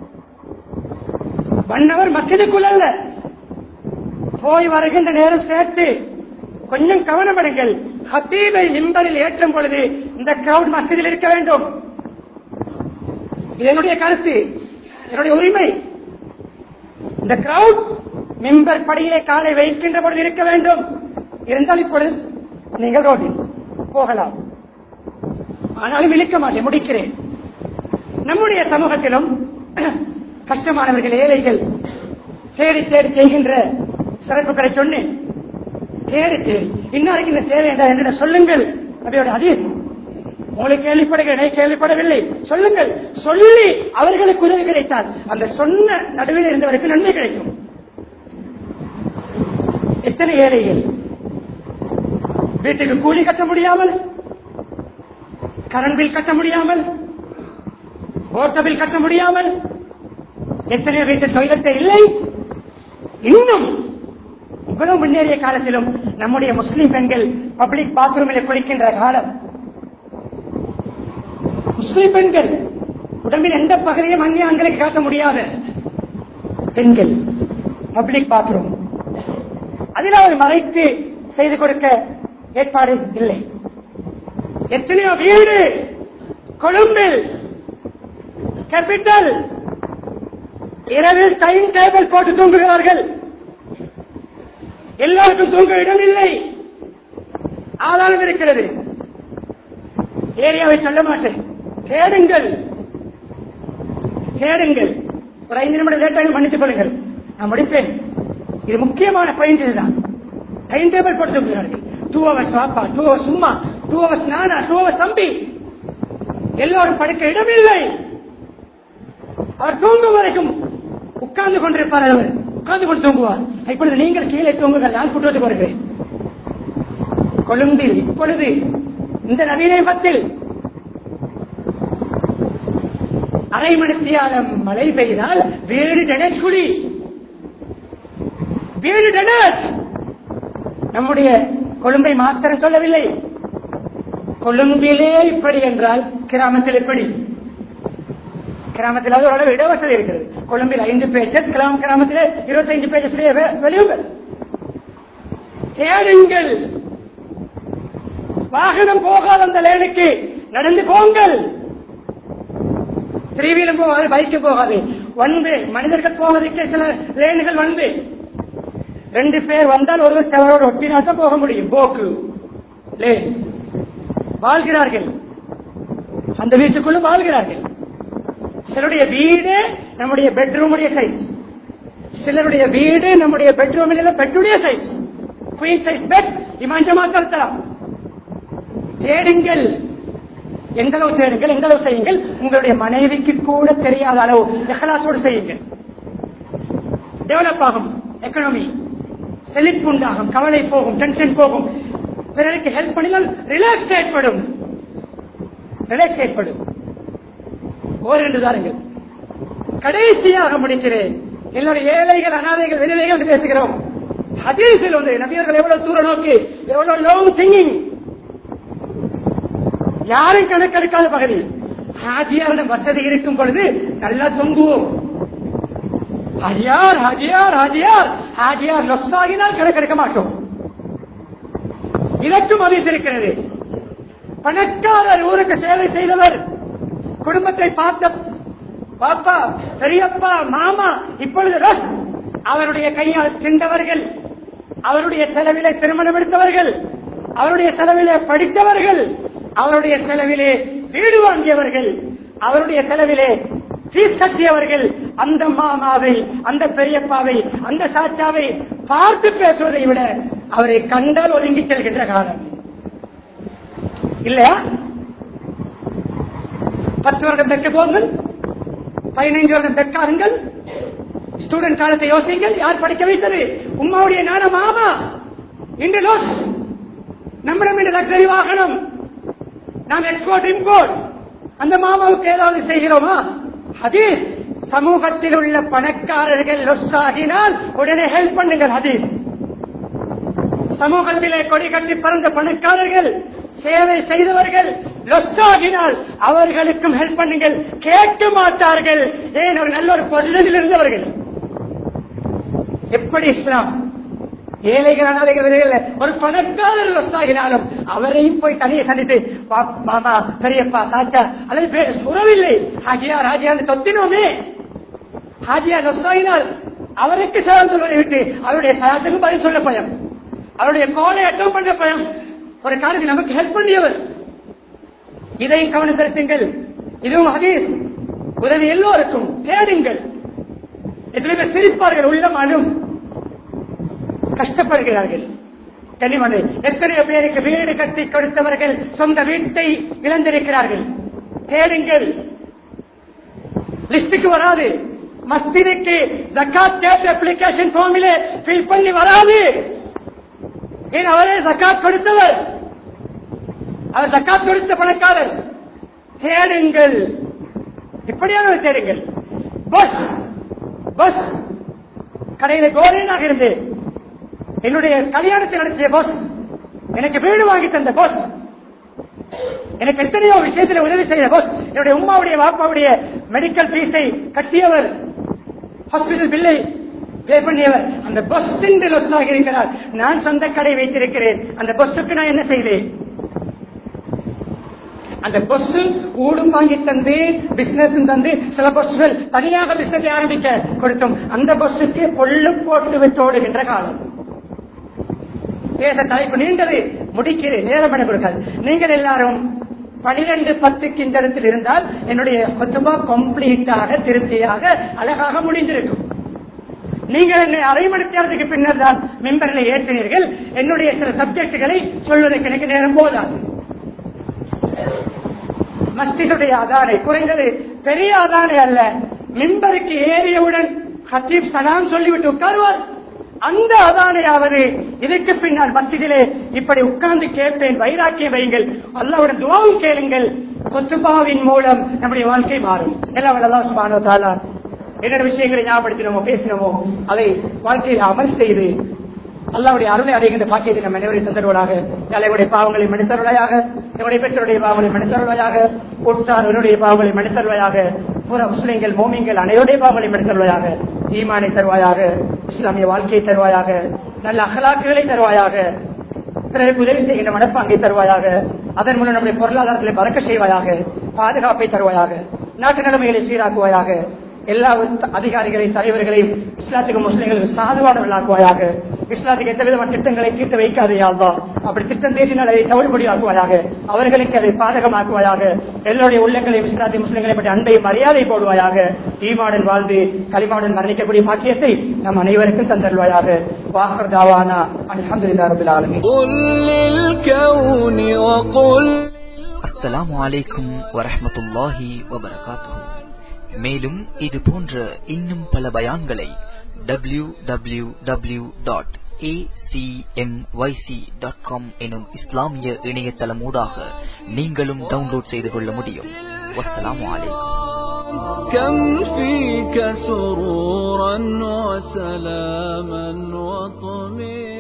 one hour மசிதுக்குள்ள அல்ல போய் வருகின்ற நேரம் சேர்த்து கொஞ்சம் கவனப்படுங்கள் ஹத்தீபை மிம்பரில் ஏற்றும் பொழுது இந்த கிரௌட் மசிதில் இருக்க வேண்டும் இது என்னுடைய கருத்து என்னுடைய உரிமை இந்த கிரௌட் மிம்பர் படியிலே காலை வைக்கின்ற பொழுது இருக்க வேண்டும் இருந்தால் இப்பொழுது நீங்கள் ரோட்டில் போகலாம் ஆனாலும் இழுக்க மாட்டேன் முடிக்கிறேன் நம்முடைய சமூகத்திலும் கஷ்டமானவர்கள் ஏழைகள் தேடி தேடி செய்கின்ற சிறப்புகளை சொன்னேன் தேடி தேடி இன்னாருக்கு இந்த தேவை என்றால் என்ன சொல்லுங்கள் அதையோட அதீஸ் உங்களுக்கு கேள்விப்படுகிறேன் கேள்விப்படவில்லை சொல்லுங்கள் சொல்லி அவர்களுக்கு உதவி கிடைத்தால் அந்த சொன்ன நடுவில் இருந்தவருக்கு நன்மை கிடைக்கும் எத்தனை ஏழைகள் வீட்டுக்கு கூலி கட்ட முடியாமல் கரண்ட் பில் கட்ட முடியாமல் ஓட்ட பில் கட்ட முடியாமல் எத்தனையோ வீட்டு டொய்லெட்டே இல்லை இன்னும் இவ்வளவு முன்னேறிய காலத்திலும் நம்முடைய முஸ்லிம் பெண்கள் பப்ளிக் பாத்ரூமில் குளிக்கின்ற காலம் முஸ்லிம் பெண்கள் உடம்பில் எந்த பகுதியும் அந்நிய ஆண்களுக்கு காட்ட முடியாத பெண்கள் பப்ளிக் பாத்ரூம் அதில் அவர் மறைத்து செய்து கொடுக்க ஏற்பாடு இல்லை எத்தனையோ வீடு கொழும்பில் கேபிட்டல் இரவில் டைம் டேபிள் போட்டு தூங்குகிறார்கள் எல்லாருக்கும் தூங்க இடம் இல்லை ஆதாரம் இருக்கிறது ஏரியாவை சொல்ல மாட்டேன் தேடுங்கள் தேடுங்கள் ஒரு ஐந்து நிமிடம் லேட்டாக மன்னித்துக் கொள்ளுங்கள் நான் முடிப்பேன் இது முக்கியமான பாயிண்ட் இதுதான் டைம் டேபிள் போட்டு தூங்குகிறார்கள் டூ ஹவர்ஸ் வாப்பா டூ ஹவர்ஸ் சும்மா டூ ஹவர்ஸ் நானா டூ ஹவர்ஸ் தம்பி எல்லோரும் படுக்க இடமில்லை அவர் தூங்கும் வரைக்கும் உட்கார்ந்து கொண்டிருப்பார் அவர் உட்கார்ந்து கொண்டு தூங்குவார் இப்பொழுது நீங்கள் கீழே தூங்குங்கள் நான் கூட்டுவதுக்கு வருகிறேன் கொழும்பில் இப்பொழுது இந்த நவீன யுகத்தில் அரை மணித்தியாலம் மழை பெய்தால் வீடு டெனட் குழி வீடு டெனட் நம்முடைய கொழும்பை மாத்திரம் சொல்லவில்லை கொழும்பிலே இப்படி என்றால் கிராமத்தில் எப்படி கிராமத்தில் ஓரளவு இடவசதி இருக்கிறது கொழும்பில் ஐந்து பேச்சஸ் கிராம கிராமத்தில் இருபத்தைந்து பேச்சஸ் வெளியுங்கள் தேடுங்கள் வாகனம் போகாத அந்த லேனுக்கு நடந்து போங்கள் த்ரீவீலும் போகாது பைக்கு போகாது வந்து மனிதர்கள் போவதற்கு சில லேனுகள் வந்து ரெண்டு பேர் வந்தால் ஒருவர் செவரோடு ஒட்டினால் தான் போக முடியும் போக்கு லேன் வாழ்கிறார்கள் அந்த வீட்டுக்குள்ளும் வாழ்கிறார்கள் சிலருடைய வீடு நம்முடைய பெட்ரூமுடைய சைஸ் சிலருடைய வீடு நம்முடைய பெட்ரூமில் பெட்டுடைய சைஸ் குயின் சைஸ் பெட் இமாஞ்சமா கருத்தலாம் தேடுங்கள் எந்த அளவு தேடுங்கள் எந்த அளவு செய்யுங்கள் உங்களுடைய மனைவிக்கு கூட தெரியாத அளவு எஹலாசோடு செய்யுங்கள் டெவலப் ஆகும் எக்கனாமி செழிப்பு உண்டாகும் கவலை போகும் டென்ஷன் போகும் பிறருக்கு ஹெல்ப் பண்ணினால் ரிலாக்ஸ் ஏற்படும் ரிலாக்ஸ் ஏற்படும் ஓரிரண்டு தாருங்கள் கடைசியாக முடிக்கிறேன் என்னுடைய ஏழைகள் அனாதைகள் விதவைகள் என்று பேசுகிறோம் ஹதீஸில் வந்து நபியர்கள் எவ்வளவு தூர நோக்கி எவ்வளவு லோங் திங்கிங் யாரும் கணக்கெடுக்காத பகுதி ஹாஜியாரிடம் வசதி இருக்கும் பொழுது நல்லா தொங்குவோம் ஹாஜியார் ஹாஜியார் ஹாஜியார் ஹாஜியார் லொஸ்ஸாகினால் கணக்கெடுக்க மாட்டோம் இதற்கும் அறிவித்திருக்கிறது பணக்காரர் ஊருக்கு சேவை செய்தவர் குடும்பத்தை பார்த்த பாப்பா பெரியப்பா மாமா இப்பொழுது ரஸ் அவருடைய கையால் திண்டவர்கள் அவருடைய செலவிலே திருமணம் எடுத்தவர்கள் அவருடைய செலவிலே படித்தவர்கள் அவருடைய செலவிலே வீடு வாங்கியவர்கள் அவருடைய செலவிலே ஃபீஸ் கட்டியவர்கள் அந்த மாமாவை அந்த பெரியப்பாவை அந்த சாச்சாவை பார்த்து பேசுவதை விட அவரை கண்டால் ஒதுங்கி செல்கின்ற காலம் இல்லையா பத்து வருடம் பெற்று போங்கள் பதினைந்து வருடம் பெற்றாருங்கள் ஸ்டூடெண்ட் காலத்தை யோசிங்கள் யார் படிக்க வைத்தது உமாவுடைய நான மாமா இன்று லோஸ் நம்மிடம் இந்த லக்ஸரி வாகனம் நாம் எக்ஸ்போர்ட் இம்போர்ட் அந்த மாமாவுக்கு ஏதாவது செய்கிறோமா ஹதீஸ் சமூகத்தில் உள்ள பணக்காரர்கள் லொஸ் ஆகினால் உடனே ஹெல்ப் பண்ணுங்கள் ஹதீஸ் சமூகத்திலே கொடி கட்டி பறந்த பணக்காரர்கள் சேவை செய்தவர்கள் லொஸ்டாகினால் அவர்களுக்கும் ஹெல்ப் பண்ணுங்கள் கேட்க மாட்டார்கள் ஏன் ஒரு நல்ல ஒரு பொருளில் இருந்தவர்கள் எப்படி இஸ்லாம் ஏழைகள் அனாதைகள் விதைகள் ஒரு பணக்காரர் லொஸ்டாகினாலும் அவரையும் போய் தனியை சந்தித்து பா- மாமா பெரியப்பா தாத்தா அல்லது பே- உறவில்லை ஹாஜியார் ஹாஜியார் தொத்தினோமே ஹாஜியார் லொஸ்டாகினால் அவருக்கு சேலம் சொல்வதை விட்டு அவருடைய சலாத்துக்கும் பதில் சொல்ல பயம் அவருடைய கோலை அட்டம் பண்ண பயம் ஒரு காலத்தில் நமக்கு ஹெல்ப் பண்ணியவர் இதையும் கவனம் செலுத்துங்கள் இதுவும் ஹதீஸ் உதவி எல்லோருக்கும் தேடுங்கள் எத்தனை பேர் சிரிப்பார்கள் உள்ளம் அழும் கஷ்டப்படுகிறார்கள் கனிமனை எத்தனையோ பேருக்கு வீடு கட்டி கொடுத்தவர்கள் சொந்த வீட்டை இழந்திருக்கிறார்கள் தேடுங்கள் லிஸ்டுக்கு வராது மஸ்திற்கு ஜக்காத் கேட் அப்ளிகேஷன் ஃபார்மிலே ஃபில் பண்ணி வராது ஏன் அவரே ஜக்காத் கொடுத்தவர் அவர் ஜக்காத் கொடுத்த பணக்காரர் தேடுங்கள் இப்படியான தேடுங்கள் பஸ் பஸ் கடையில கோரேனாக இருந்து என்னுடைய கல்யாணத்தை நடத்திய பஸ் எனக்கு வீடு வாங்கி தந்த பஸ் எனக்கு எத்தனையோ விஷயத்தில் உதவி செய்த பஸ் என்னுடைய உமாவுடைய வாப்பாவுடைய மெடிக்கல் ஃபீஸை கட்டியவர் ஹாஸ்பிட்டல் பில்லை பே பண்ணியவர் அந்த பஸ் லொஸ் இருக்கிறார் நான் சொந்த கடை வைத்திருக்கிறேன் அந்த பஸ்ஸுக்கு நான் என்ன செய்தேன் அந்த பஸ் ஊடும் வாங்கி தந்து பிசினஸ் தந்து சில பஸ்கள் தனியாக பிசினஸ் ஆரம்பிக்க கொடுத்தோம் அந்த பஸ்ஸுக்கு கொள்ளு போட்டு விட்டு ஓடுகின்ற காலம் பேச தலைப்பு நீண்டது முடிக்கிறேன் நேரம் என கொடுக்காது நீங்கள் எல்லாரும் பனிரெண்டு பத்துக்கு இந்த இடத்தில் இருந்தால் என்னுடைய கொத்துபா கம்ப்ளீட்டாக திருப்தியாக அழகாக முடிந்திருக்கும் நீங்கள் என்னை அரை மணி நேரத்துக்கு பின்னர் தான் மெம்பரில் ஏற்றினீர்கள் என்னுடைய சில சப்ஜெக்டுகளை சொல்வதற்கு எனக்கு நேரம் போதாது மஸ்ஜிதுடைய அதானை குறைந்தது பெரிய அதானை அல்ல மிம்பருக்கு ஏறியவுடன் ஹத்தீப் சலாம் சொல்லிவிட்டு உட்காருவார் அந்த அதானையாவது இதற்கு பின்னால் மஸ்ஜிதிலே இப்படி உட்கார்ந்து கேட்பேன் வைராக்கியம் வையுங்கள் அல்லாவுடன் துவாவும் கேளுங்கள் கொத்துபாவின் மூலம் நம்முடைய வாழ்க்கை மாறும் எல்லாம் வல்லல்லாஹு சுப்ஹானஹு வ தஆலா என்னென்ன விஷயங்களை ஞாபகப்படுத்தினோமோ பேசினோமோ அதை வாழ்க்கையில் அமல் செய்து அல்லாவுடைய அருளை அடைகின்ற பாக்கியத்தை நம்ம அனைவரையும் தந்தருவதாக தலைவருடைய பாவங்களை மன்னித்தருளையாக என்னுடைய பெற்றோருடைய பாவங்களை மன்னித்தருளையாக உற்றாருடைய பாவங்களை மன்னித்தருளையாக புற முஸ்லிம்கள் மோமிங்கள் அனைவருடைய பாவங்களை மன்னித்தருளையாக ஈமானை தருவாயாக இஸ்லாமிய வாழ்க்கையை தருவாயாக நல்ல அகலாக்குகளை தருவாயாக பிறருக்கு உதவி செய்கின்ற மனப்பாங்கை தருவாயாக அதன் மூலம் நம்முடைய பொருளாதாரத்தில் பறக்க செய்வாயாக பாதுகாப்பை தருவாயாக நாட்டு நிலைமைகளை சீராக்குவாயாக எல்லா அதிகாரிகளையும் தலைவர்களையும் இஸ்லாத்துக்கு முஸ்லிம்களுக்கு சாதுவானவர்களாக்குவாயாக இஸ்லாத்துக்கு எந்த விதமான திட்டங்களை தீர்த்து வைக்காதே ஆள்வா அப்படி திட்டம் தீட்டினால் அதை தவிடுபடியாக்குவாயாக அவர்களுக்கு அதை பாதகமாக்குவாயாக எல்லோருடைய உள்ளங்களையும் இஸ்லாத்திய முஸ்லிம்களை பற்றி அன்பையும் மரியாதை போடுவாயாக ஈமாடன் வாழ்ந்து களிமாடன் மரணிக்கக்கூடிய பாக்கியத்தை நம் அனைவருக்கும் தந்தருவாயாக வாகர் தாவானா அலமதுல்லா ரபுல் ஆலமீன் قل للكون وقل அஸ்ஸலாமு அலைக்கும் வரஹ்மத்துல்லாஹி வபரகாத்துஹு மேலும் இது போன்ற இன்னும் பல பயான்களை W W W dot dot com எனும் இஸ்லாமிய இணையதளமூடாக நீங்களும் டவுன்லோட் செய்து கொள்ள முடியும் வஸ்ஸலாமு அலைக்கும் كم فيك سرورا وسلاما وطمئنا